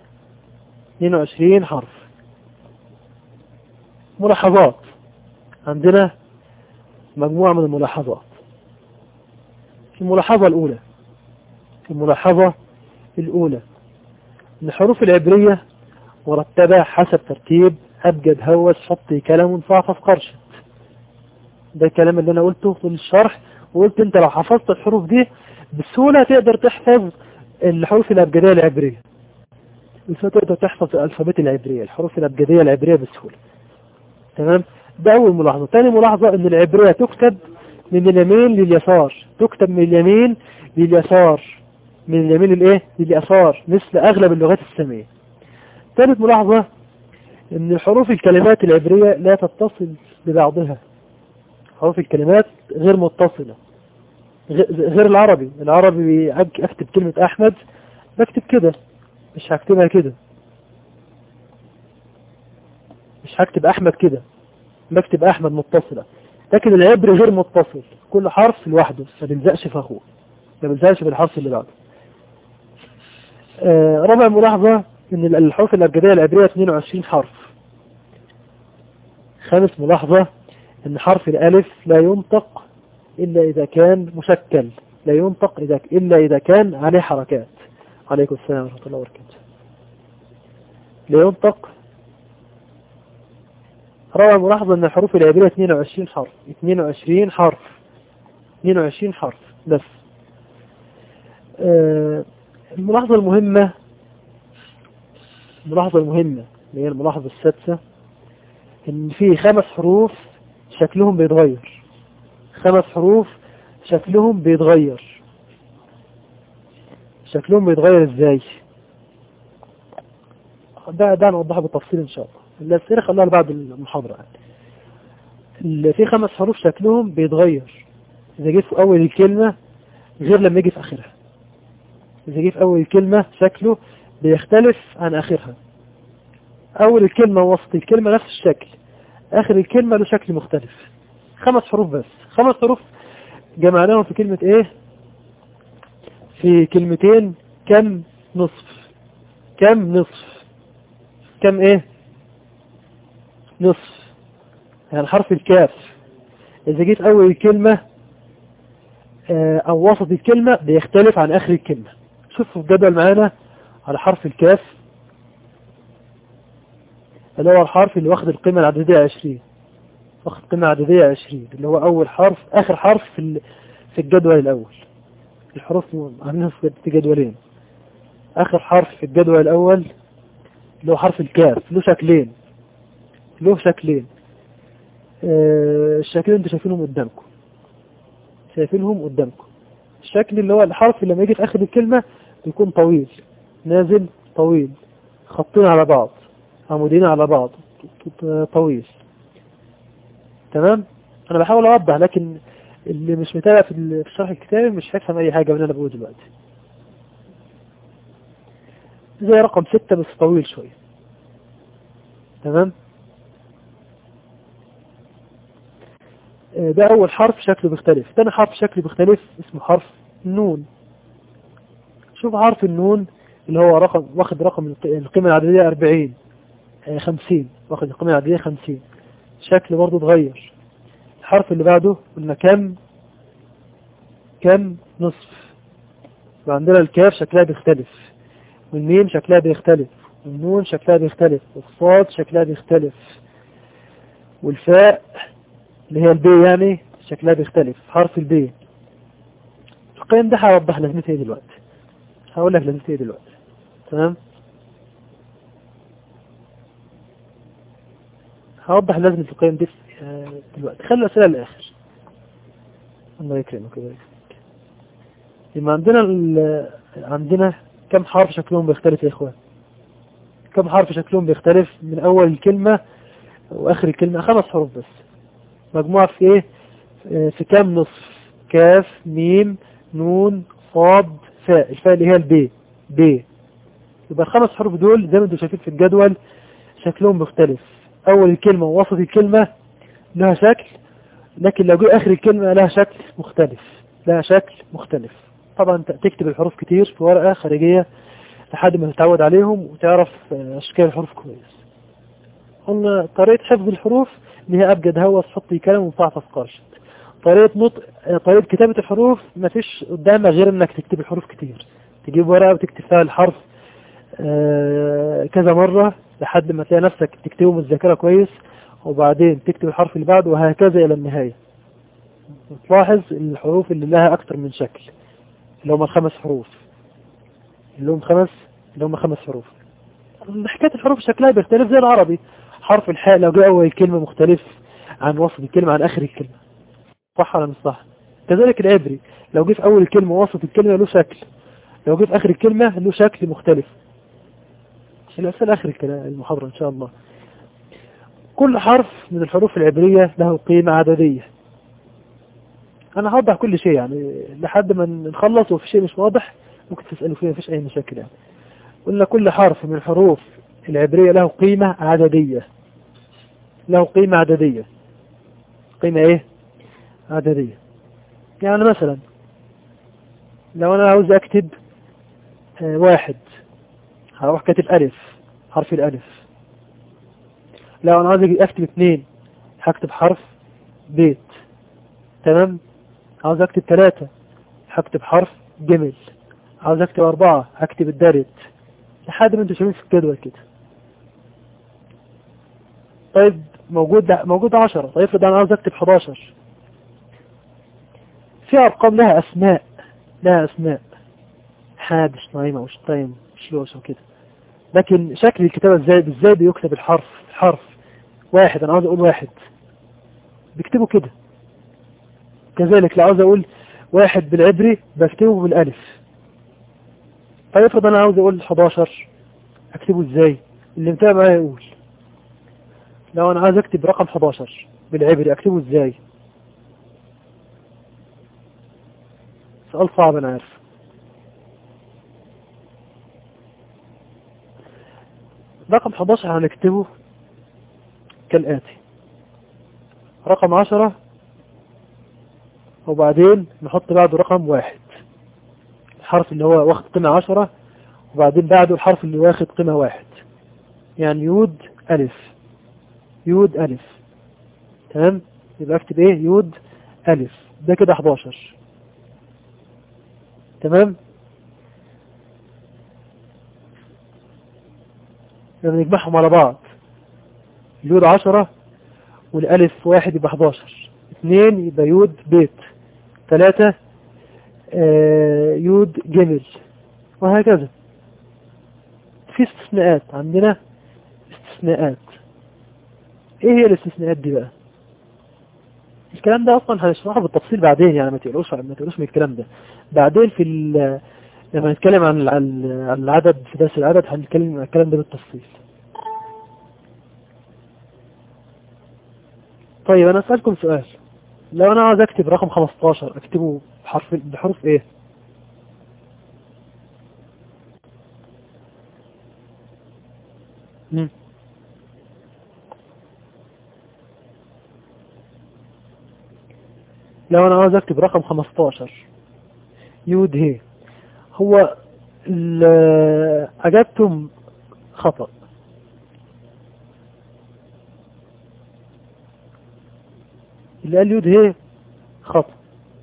22 حرف ملاحظات عندنا مجموعة من الملاحظات الملاحظة الأولى الملاحظة الأولى إن الحروف العبرية مرتبة حسب ترتيب أبجد هوس حطي كلام صعفف قرشت ده الكلام اللي أنا قلته في الشرح وقلت أنت لو حفظت الحروف دي بسهولة تقدر تحفظ الحروف الأبجدية العبرية بسهولة تقدر تحفظ الألفابيت العبرية الحروف الأبجدية العبرية بسهولة تمام ده أول ملاحظة تاني ملاحظة إن العبرية تكتب من اليمين لليسار تكتب من اليمين لليسار من اليمين الايه لليسار مثل اغلب اللغات السامية ثالث ملاحظة ان حروف الكلمات العبرية لا تتصل ببعضها حروف الكلمات غير متصلة غ- غير العربي العربي أك- اكتب كلمة احمد بكتب كده مش هكتبها كده مش هكتب احمد كده بكتب احمد متصلة لكن العبري غير متصل كل حرف لوحده ما بيلزقش في اخوه ما بيلزقش بالحرف اللي بعده آه، رابع ملاحظة ان الحروف الابجدية العبرية 22 حرف خامس ملاحظة ان حرف الالف لا ينطق الا اذا كان مشكل لا ينطق إذا إلا إذا كان عليه حركات عليكم السلام ورحمة الله وبركاته لا ينطق روى الملاحظة ان الحروف العبرية 22 حرف 22 حرف 22 حرف بس آه، الملاحظة المهمة الملاحظة المهمة اللي هي الملاحظة السادسة ان في خمس حروف شكلهم بيتغير خمس حروف شكلهم بيتغير شكلهم بيتغير ازاي ده ده نوضحه بالتفصيل ان شاء الله الاسئله خلوها بعد المحاضره يعني اللي في خمس حروف شكلهم بيتغير اذا جه في اول الكلمه غير لما يجي في اخرها اذا جه في اول الكلمه شكله بيختلف عن اخرها اول الكلمه ووسط الكلمه نفس الشكل اخر الكلمه له شكل مختلف خمس حروف بس خمس حروف جمعناهم في كلمه ايه في كلمتين كم نصف كم نصف كم ايه نصف يعني حرف الكاف اذا جيت اول الكلمة آه، او وسط الكلمة بيختلف عن اخر الكلمة شوفوا الجدول معانا على حرف الكاف اللي هو الحرف اللي واخد القيمة العددية 20 واخد قيمة عددية 20 اللي هو اول حرف اخر حرف في ال- في الجدول الاول الحروف عاملينها في جدولين اخر حرف في الجدول الاول اللي هو حرف الكاف له شكلين له شكلين آه، الشكلين انتوا شايفينهم قدامكم شايفينهم قدامكم الشكل اللي هو الحرف اللي لما يجي في اخر الكلمة بيكون طويل نازل طويل خطين على بعض عمودين على بعض طويل تمام انا بحاول اوضح لكن اللي مش متابع في ال- في الشرح الكتابي مش هيفهم اي حاجة من اللي انا بقوله دلوقتي زي رقم ستة بس طويل شوية تمام آه، ده أول حرف شكله بيختلف تاني حرف شكله بيختلف اسمه حرف النون شوف حرف النون اللي هو رقم واخد رقم الق- القيمة العددية 40 آه، 50 واخد القيمة العددية 50 شكل برضه اتغير الحرف اللي بعده قلنا كم كم نصف وعندنا الكاف شكلها بيختلف والميم شكلها بيختلف والنون شكلها بيختلف والصاد شكلها بيختلف والفاء اللي هي البي يعني شكلها بيختلف حرف البي القيم ده هوضح لازمتها ايه دلوقتي هقول لك لازمتها ايه دلوقتي تمام هوضح لازمة القيم دي آه، دلوقتي خلي الأسئلة للآخر الله يكرمك الله يكرمك يبقى عندنا ال- عندنا كم حرف شكلهم بيختلف يا إخوان كم حرف شكلهم بيختلف من أول الكلمة وآخر الكلمة خمس حروف بس مجموعة في إيه آه، في كام نصف كاف ميم نون صاد فاء الفاء اللي هي البي بي يبقى الخمس حروف دول زي ما انتم شايفين في الجدول شكلهم مختلف أول الكلمة ووسط الكلمة لها شكل لكن لو جه آخر الكلمة لها شكل مختلف لها شكل مختلف طبعا انت تكتب الحروف كتير في ورقة خارجية لحد ما تتعود عليهم وتعرف آه، أشكال الحروف كويس قلنا طريقة حفظ الحروف ان هي أبجد هوس حطي كلام ومفعفص قرشت طريقة نطق آه، طريقة كتابة الحروف ما فيش قدامك غير انك تكتب الحروف كتير تجيب ورقة وتكتب فيها الحرف آه، كذا مرة لحد ما تلاقي نفسك تكتبه من الذاكرة كويس وبعدين تكتب الحرف اللي بعده وهكذا إلى النهاية تلاحظ الحروف اللي لها أكتر من شكل اللي هم الخمس حروف اللي هم خمس اللي هم خمس حروف حكاية الحروف شكلها بيختلف زي العربي حرف الحاء لو جاء أول الكلمة مختلف عن وسط الكلمة عن آخر الكلمة صح ولا مش صح كذلك العبري لو جه في أول الكلمة وسط الكلمة له شكل لو جه في آخر الكلمة له شكل مختلف الأسئلة آخر الكلام المحاضرة إن شاء الله كل حرف من الحروف العبرية له قيمة عددية أنا هوضح كل شيء يعني لحد ما نخلص وفي شيء مش واضح ممكن تسألوا فيه مفيش أي مشاكل يعني قلنا كل حرف من الحروف العبرية له قيمة عددية له قيمة عددية قيمة إيه؟ عددية يعني مثلا لو أنا عاوز أكتب آه، واحد هروح كاتب ألف حرف الألف لو أنا عاوز أجي أكتب اثنين هكتب حرف بيت تمام عاوز أكتب ثلاثة هكتب حرف جمل عاوز أكتب أربعة هكتب الدارت لحد ما انتوا شايفين في الجدول كده طيب موجود موجود 10 طيب افرض انا عاوز اكتب 11 في ارقام لها اسماء لها اسماء حاد شنايمة وشتايم شلوش وكده لكن شكل الكتابة ازاي ازاي بيكتب الحرف الحرف واحد انا عاوز اقول واحد بكتبه كده كذلك لو عاوز اقول واحد بالعبري بكتبه بالالف طيب افرض انا عاوز اقول 11 اكتبه ازاي اللي متابع معايا يقول لو انا عاوز اكتب رقم 11 بالعبري اكتبه ازاي سؤال صعب انا عارف رقم 11 هنكتبه كالآتي رقم 10 وبعدين نحط بعده رقم واحد الحرف اللي هو واخد قيمة 10 وبعدين بعده الحرف اللي واخد قيمة واحد يعني يود ألف يود ألف تمام يبقى اكتب ايه يود ألف ده كده 11 تمام لما نجمعهم على بعض اليود 10 والألف واحد يبقى 11 اثنين يبقى يود بيت ثلاثة آه يود جمل وهكذا في استثناءات عندنا استثناءات ايه هي الاستثناءات دي بقى الكلام ده اصلا هنشرحه بالتفصيل بعدين يعني ما تقلوش ما تقلوش من الكلام ده بعدين في لما نتكلم عن عن العدد في درس العدد هنتكلم عن الكلام ده بالتفصيل طيب انا اسالكم سؤال لو انا عاوز اكتب رقم 15 اكتبه بحرف بحروف ايه مم. لو انا عاوز اكتب رقم 15 يود هي هو اجابتم خطأ اللي قال يود هي خطأ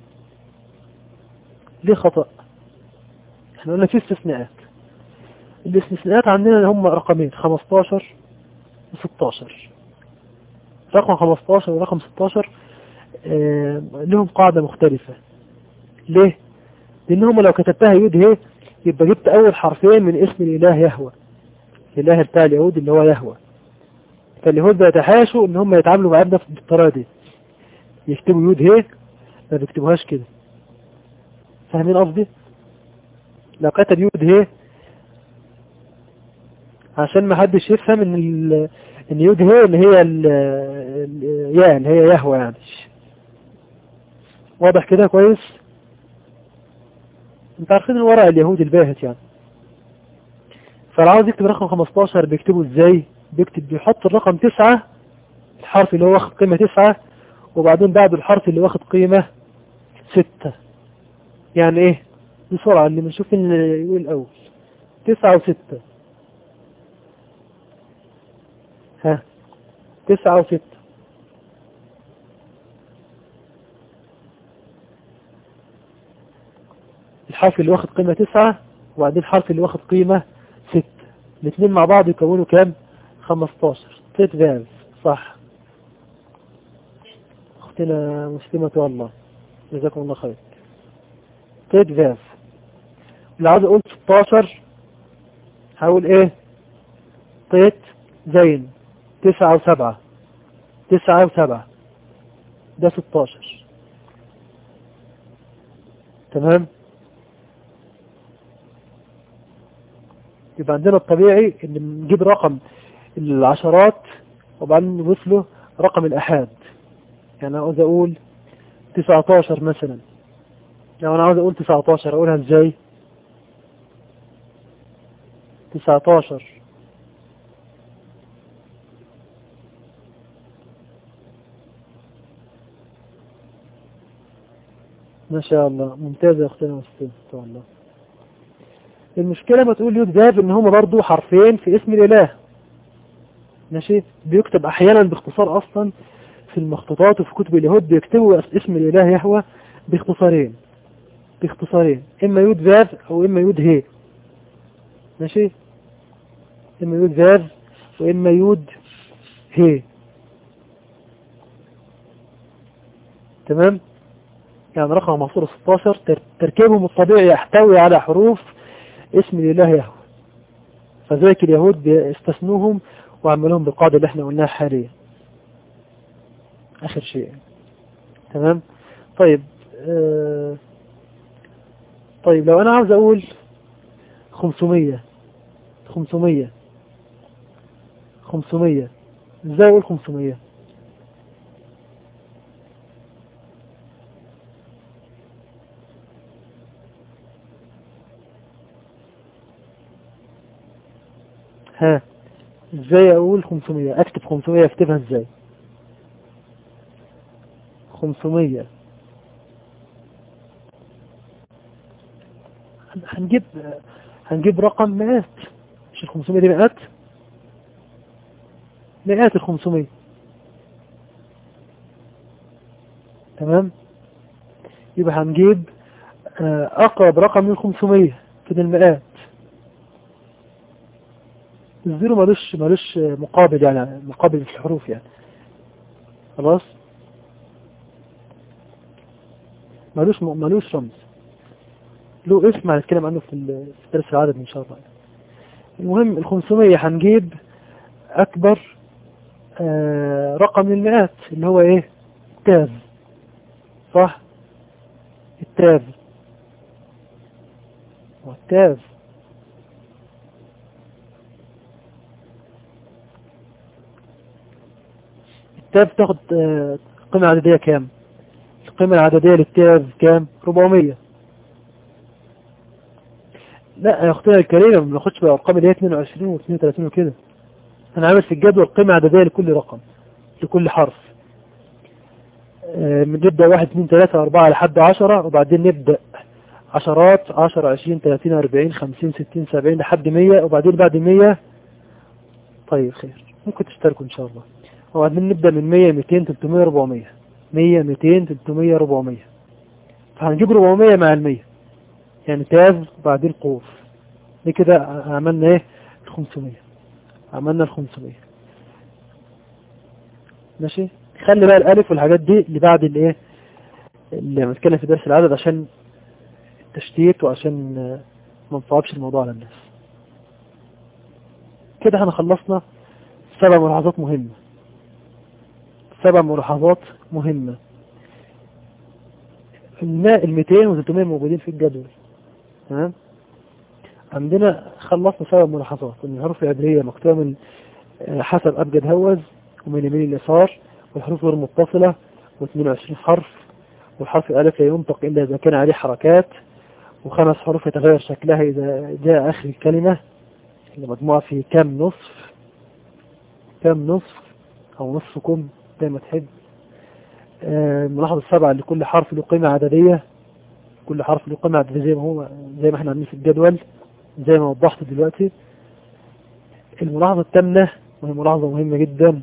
ليه خطأ احنا قلنا في استثناءات الاستثناءات عندنا هم رقمين 15 و 16 رقم 15 ورقم 16 آه لهم قاعدة مختلفة ليه لان هم لو كتبتها يود هي يبقى جبت اول حرفين من اسم الاله يهوى الاله بتاع اليهود اللي هو يهوى فاليهود بيتحاشوا ان هم يتعاملوا معانا بالطريقه دي يكتبوا يود هي ما بيكتبوهاش كده فاهمين قصدي لو كتب يود هي عشان ما حدش يفهم ان ال... ان يود هي اللي هي ال... يا اللي هي يهوى يعني واضح كده كويس انت عارفين الورق اليهودي الباهت يعني فلو عاوز يكتب رقم 15 بيكتبه ازاي بيكتب بيحط الرقم 9 الحرف اللي هو واخد قيمة 9 وبعدين بعد الحرف اللي واخد قيمة 6 يعني ايه بسرعة اللي بنشوف ان يقول الاول 9 و6 ها 9 و6 الحرف اللي واخد قيمة تسعة وبعدين الحرف اللي واخد قيمة ستة الاثنين مع بعض يكونوا كام خمستاشر تيت فالف صح اختنا مسلمة والله جزاكم الله خير تيت فالف اللي عاوز اقول 16 هقول ايه تيت زين تسعة وسبعة تسعة وسبعة ده 16 تمام يبقى عندنا الطبيعي ان نجيب رقم العشرات وبعدين نضيف له رقم الأحاد يعني أنا عاوز أقول 19 مثلا لو أنا عاوز أقول 19 أقولها إزاي 19 ما شاء الله ممتازة يا أختنا مستوى الله المشكلة ما تقول يود ذاب ان هما برضو حرفين في اسم الاله ماشي بيكتب احيانا باختصار اصلا في المخطوطات وفي كتب اليهود بيكتبوا اسم الاله يهوى باختصارين باختصارين اما يود ذاب او اما يود هي ماشي اما يود ذاب واما يود هي تمام يعني رقم محصور 16 تر- تركيبهم الطبيعي يحتوي على حروف اسم الإله يهوه فذلك اليهود بيستثنوهم وعملوهم بالقاعدة اللي احنا قلناها حاليا آخر شيء تمام طيب آه طيب لو أنا عاوز أقول 500 500 500 ازاي أقول 500 ها ازاي اقول 500 اكتب 500 اكتبها ازاي 500 هن- هنجيب هنجيب رقم مئات مش ال 500 دي مئات مئات ال 500 تمام يبقى هنجيب آه، اقرب رقم من 500 في المئات الزيرو ملوش ملوش مقابل يعني مقابل في الحروف يعني خلاص ملوش ملوش رمز له اسم هنتكلم عنه في ال- في درس العدد ان شاء الله المهم ال 500 هنجيب اكبر آه رقم من المئات اللي هو ايه التاف صح التاف والتاف التاف تاخد آه، قيمة عددية كام القيمة العددية للتاف كام 400 لا يا اختنا الكريمة ما بناخدش بالارقام اللي هي 22 و 32 وكده انا عامل في الجدول قيمة عددية لكل رقم لكل حرف آه، بنبدأ 1 2 3 4 لحد 10 وبعدين نبدأ عشرات 10 20 30 40 50 60 70 لحد 100 وبعدين بعد 100 طيب خير ممكن تشتركوا ان شاء الله وبعدين نبدأ من 100 200 300 400 100 200 300 400 فهنجيب 400 مع ال 100 يعني تاف وبعدين قوف دي كده عملنا ايه ال 500 عملنا ال 500 ماشي خلي بقى الالف والحاجات دي اللي بعد الايه اللي بنتكلم في درس العدد عشان التشتيت وعشان آه، ما نصعبش الموضوع على الناس كده احنا خلصنا سبع ملاحظات مهمة سبع ملاحظات مهمة الماء ال 200 و 300 موجودين في الجدول تمام عندنا خلصنا سبع ملاحظات ان الحروف العبرية مكتوبة من آه، حسب أبجد هوز ومن يمين اليسار والحروف غير متصلة و22 حرف والحرف الألف لا ينطق إلا إذا كان عليه حركات وخمس حروف يتغير شكلها إذا جاء آخر الكلمة اللي مجموعة في كم نصف كم نصف أو نصف كم زي ما تحب آه، الملاحظة السبعة لكل حرف له قيمة عددية كل حرف له قيمة عددية زي ما هو زي ما احنا عاملين في الجدول زي ما وضحت دلوقتي الملاحظة الثامنة وهي ملاحظة مهمة جدا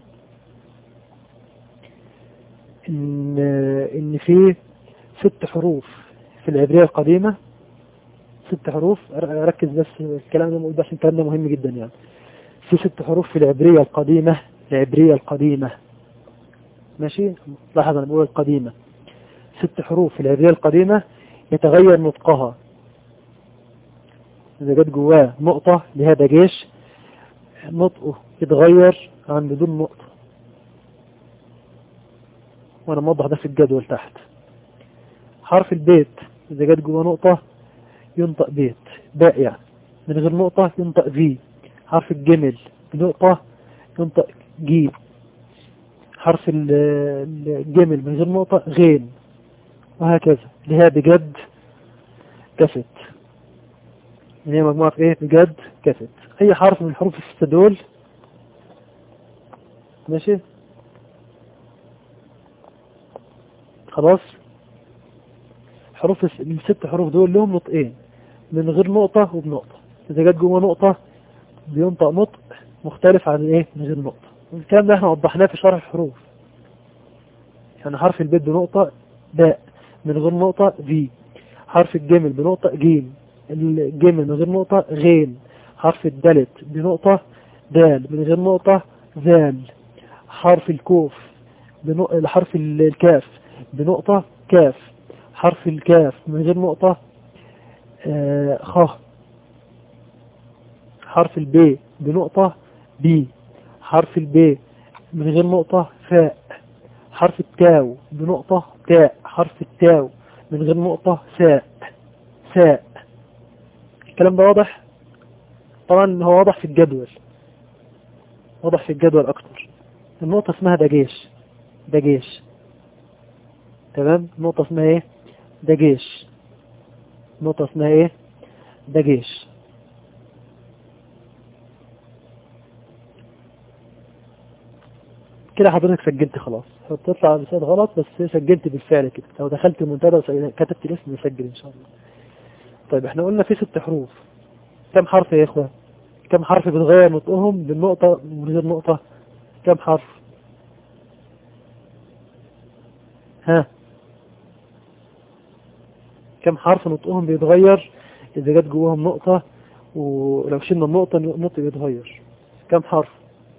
ان ان في ست حروف في العبرية القديمة ست حروف ركز بس الكلام ده بقول بس الكلام ده مهم جدا يعني في ست حروف في العبرية القديمة العبرية القديمة ماشي لاحظ انا بقول القديمة ست حروف في العبرية القديمة يتغير نطقها إذا جت جواه نقطة لهذا جيش نطقه يتغير عن بدون نقطة وأنا موضح ده في الجدول تحت حرف البيت إذا جت جواه نقطة ينطق بيت باء يعني من غير نقطة ينطق في حرف الجمل بنقطة ينطق جيم حرف ال- الجمل من غير نقطة غين وهكذا اللي هي بجد كفت اللي هي مجموعة ايه بجد كفت اي حرف من الحروف الستة دول ماشي خلاص حروف الس- الست حروف دول لهم نطقين من غير نقطة وبنقطة إذا جت جوه نقطة بينطق نطق مختلف عن ايه من غير نقطة الكلام ده احنا وضحناه في شرح الحروف يعني حرف البيت بنقطة باء من غير نقطة في حرف الجمل بنقطة جيم الجمل من غير نقطة غين حرف الدلت بنقطة دال من غير نقطة ذال حرف الكوف بنق... حرف ال- الكاف بنقطة كاف حرف الكاف من غير نقطة آه خ حرف الب بنقطة بي حرف الب من غير نقطة فاء حرف التاو بنقطة تاء حرف التاو من غير نقطة ساء ساء الكلام ده واضح طبعا هو واضح في الجدول واضح في الجدول اكتر النقطة اسمها دجيش دجيش تمام النقطة اسمها ايه دجيش النقطة اسمها ايه دجيش كده حضرتك سجلت خلاص بتطلع رسالة غلط بس سجلت بالفعل كده لو دخلت المنتدى وكتبت الاسم يسجل ان شاء الله طيب احنا قلنا في ست حروف كم حرف يا اخوة كم حرف بتغير نطقهم بالنقطة من غير نقطة كم حرف ها كم حرف نطقهم بيتغير اذا جت جواهم نقطة ولو شلنا النقطة النطق بيتغير كم حرف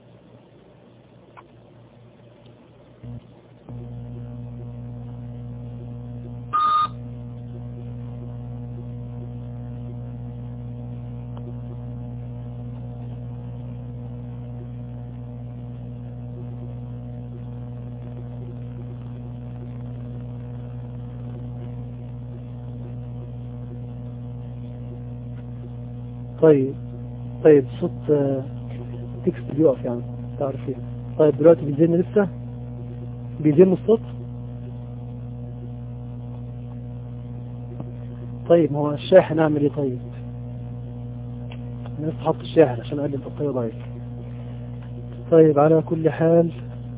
طيب طيب صوت آه، تكست بيقف يعني تعرفين طيب دلوقتي بيزن لسه بيزن الصوت طيب ما هو الشاحن اعمل ايه طيب انا لسه حاطط الشاحن عشان اقلل البطاريه ضعيف طيب على كل حال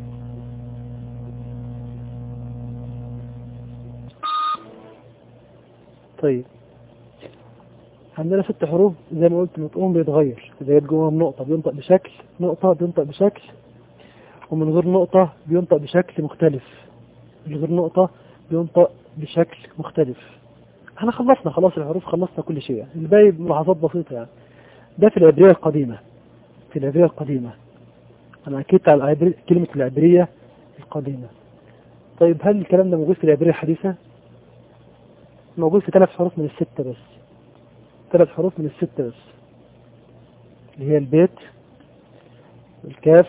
طيب عندنا ست حروف زي ما قلت نطقهم بيتغير إذا جت جواهم نقطة بينطق بشكل نقطة بينطق بشكل ومن غير نقطة بينطق بشكل مختلف من غير نقطة بينطق بشكل مختلف احنا خلصنا خلاص الحروف خلصنا كل شيء الباقي ملاحظات بسيطة يعني ده في العبرية القديمة في العبرية القديمة أنا أكدت على العبرية كلمة العبرية القديمة طيب هل الكلام ده موجود في العبرية الحديثة؟ موجود في ثلاث حروف من الستة بس ثلاث حروف من الستة بس اللي هي البيت والكاف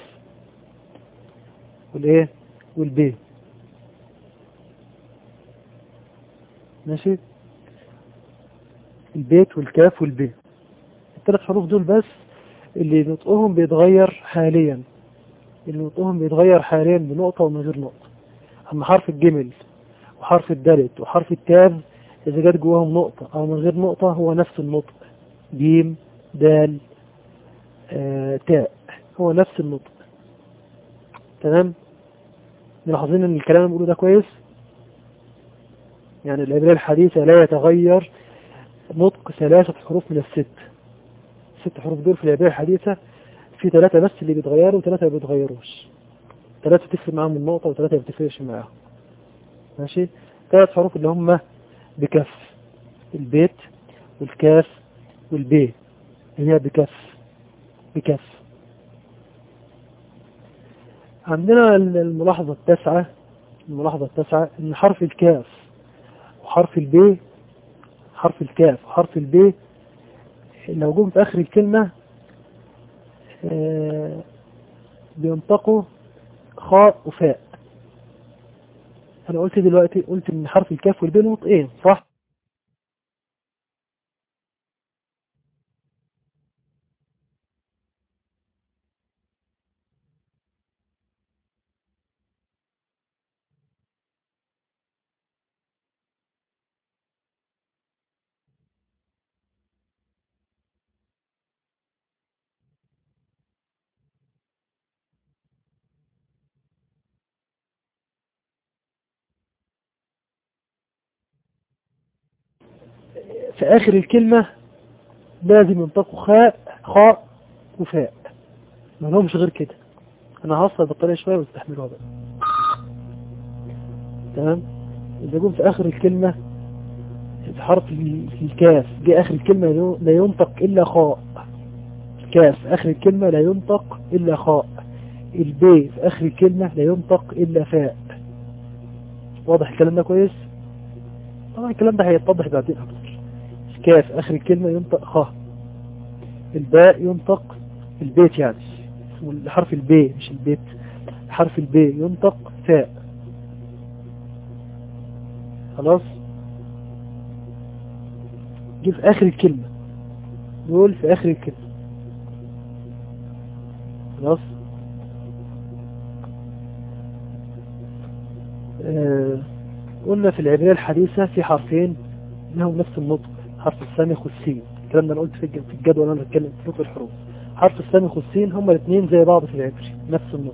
والايه والبي ماشي البيت والكاف والبي الثلاث حروف دول بس اللي نطقهم بيتغير حاليا اللي نطقهم بيتغير حاليا بنقطة ومن غير نقطة أما حرف الجمل وحرف الدالت وحرف التاف إذا جت جواهم نقطة أو من غير نقطة هو نفس النطق جيم دال آه تاء هو نفس النطق تمام ملاحظين ان الكلام اللي بقوله ده كويس يعني العبرية الحديثة لا يتغير نطق ثلاثة حروف من الست ست حروف دول في العبرية الحديثة في ثلاثة بس اللي بيتغيروا وثلاثة ما بيتغيروش ثلاثة بتفرق معاهم النقطة وثلاثة ما بتفرقش معاهم ماشي ثلاث حروف اللي هم بكف البيت والكاف والبي هي بكف بكف عندنا الملاحظة التاسعة الملاحظة التاسعة ان حرف الكاف وحرف البي حرف الكاف وحرف البي لو جم في اخر الكلمة آه بينطقوا خاء وفاء انا قلت دلوقتي قلت ان حرف الكاف والبي نطقين صح في آخر الكلمة لازم ينطقوا خاء خاء وفاء ما لهمش غير كده أنا هوصل بالطريقة شوية واستحملوها بقى تمام إذا جم في آخر الكلمة في حرف الكاف جه آخر الكلمة لا ينطق إلا خاء الكاف آخر الكلمة لا ينطق إلا خاء البي في آخر الكلمة لا ينطق إلا فاء واضح الكلام ده كويس طبعا الكلام ده هيتضح بعدين اكتر كاف اخر الكلمة ينطق خ الباء ينطق البيت يعني اسمه حرف البي مش البيت حرف البي ينطق فاء خلاص جه في اخر الكلمة دول في اخر الكلمة خلاص آه قلنا في العبرية الحديثة في حرفين لهم نفس النطق حرف السامخ والسين الكلام ده انا قلت في الج- في الجدول وانا بتكلم في نطق الحروف حرف السامخ والسين هما الاثنين زي بعض في العبري نفس النطق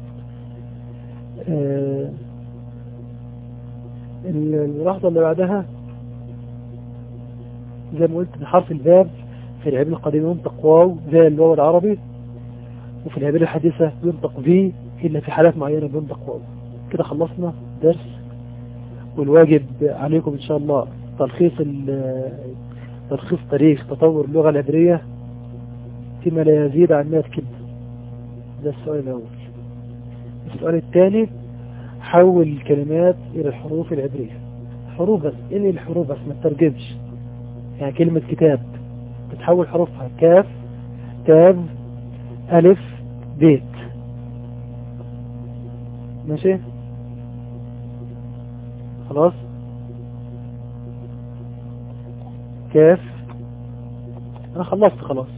آه ال- اللحظة اللي بعدها زي ما قلت ان حرف الباب في العبري القديم ينطق واو زي الواو العربي وفي العبرية الحديثة ينطق في إلا في حالات معينة بينطق واو كده خلصنا درس والواجب عليكم إن شاء الله تلخيص ال- تلخيص تاريخ تطور اللغة العبرية فيما لا يزيد عن 100 كلمة ده السؤال الأول السؤال الثاني حول الكلمات إلى الحروف العبرية حروف بس إني الحروف بس ما تترجمش يعني كلمة كتاب بتحول حروفها كاف تاف ألف بيت ماشي خلاص كاف أنا خلصت خلاص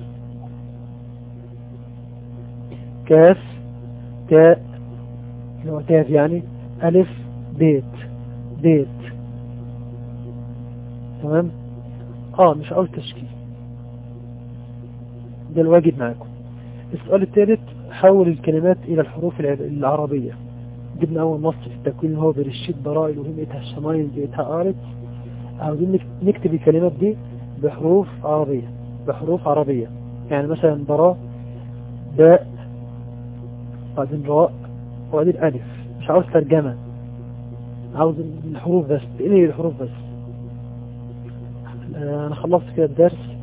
كاف تاء اللي هو تاف يعني ألف بيت بيت تمام اه مش عاوز تشكيل ده الواجب معاكم السؤال الثالث حول الكلمات إلى الحروف الع- العربية جبنا أول نص في التكوين اللي هو برشيد برائل وهم إتها الشمايل بإتها آرت عاوزين نك- نكتب الكلمات دي بحروف عربية بحروف عربية يعني مثلا براء باء بعدين راء وبعدين ألف مش عاوز ترجمة عاوز الحروف بس تقني الحروف بس آه، أنا خلصت كده الدرس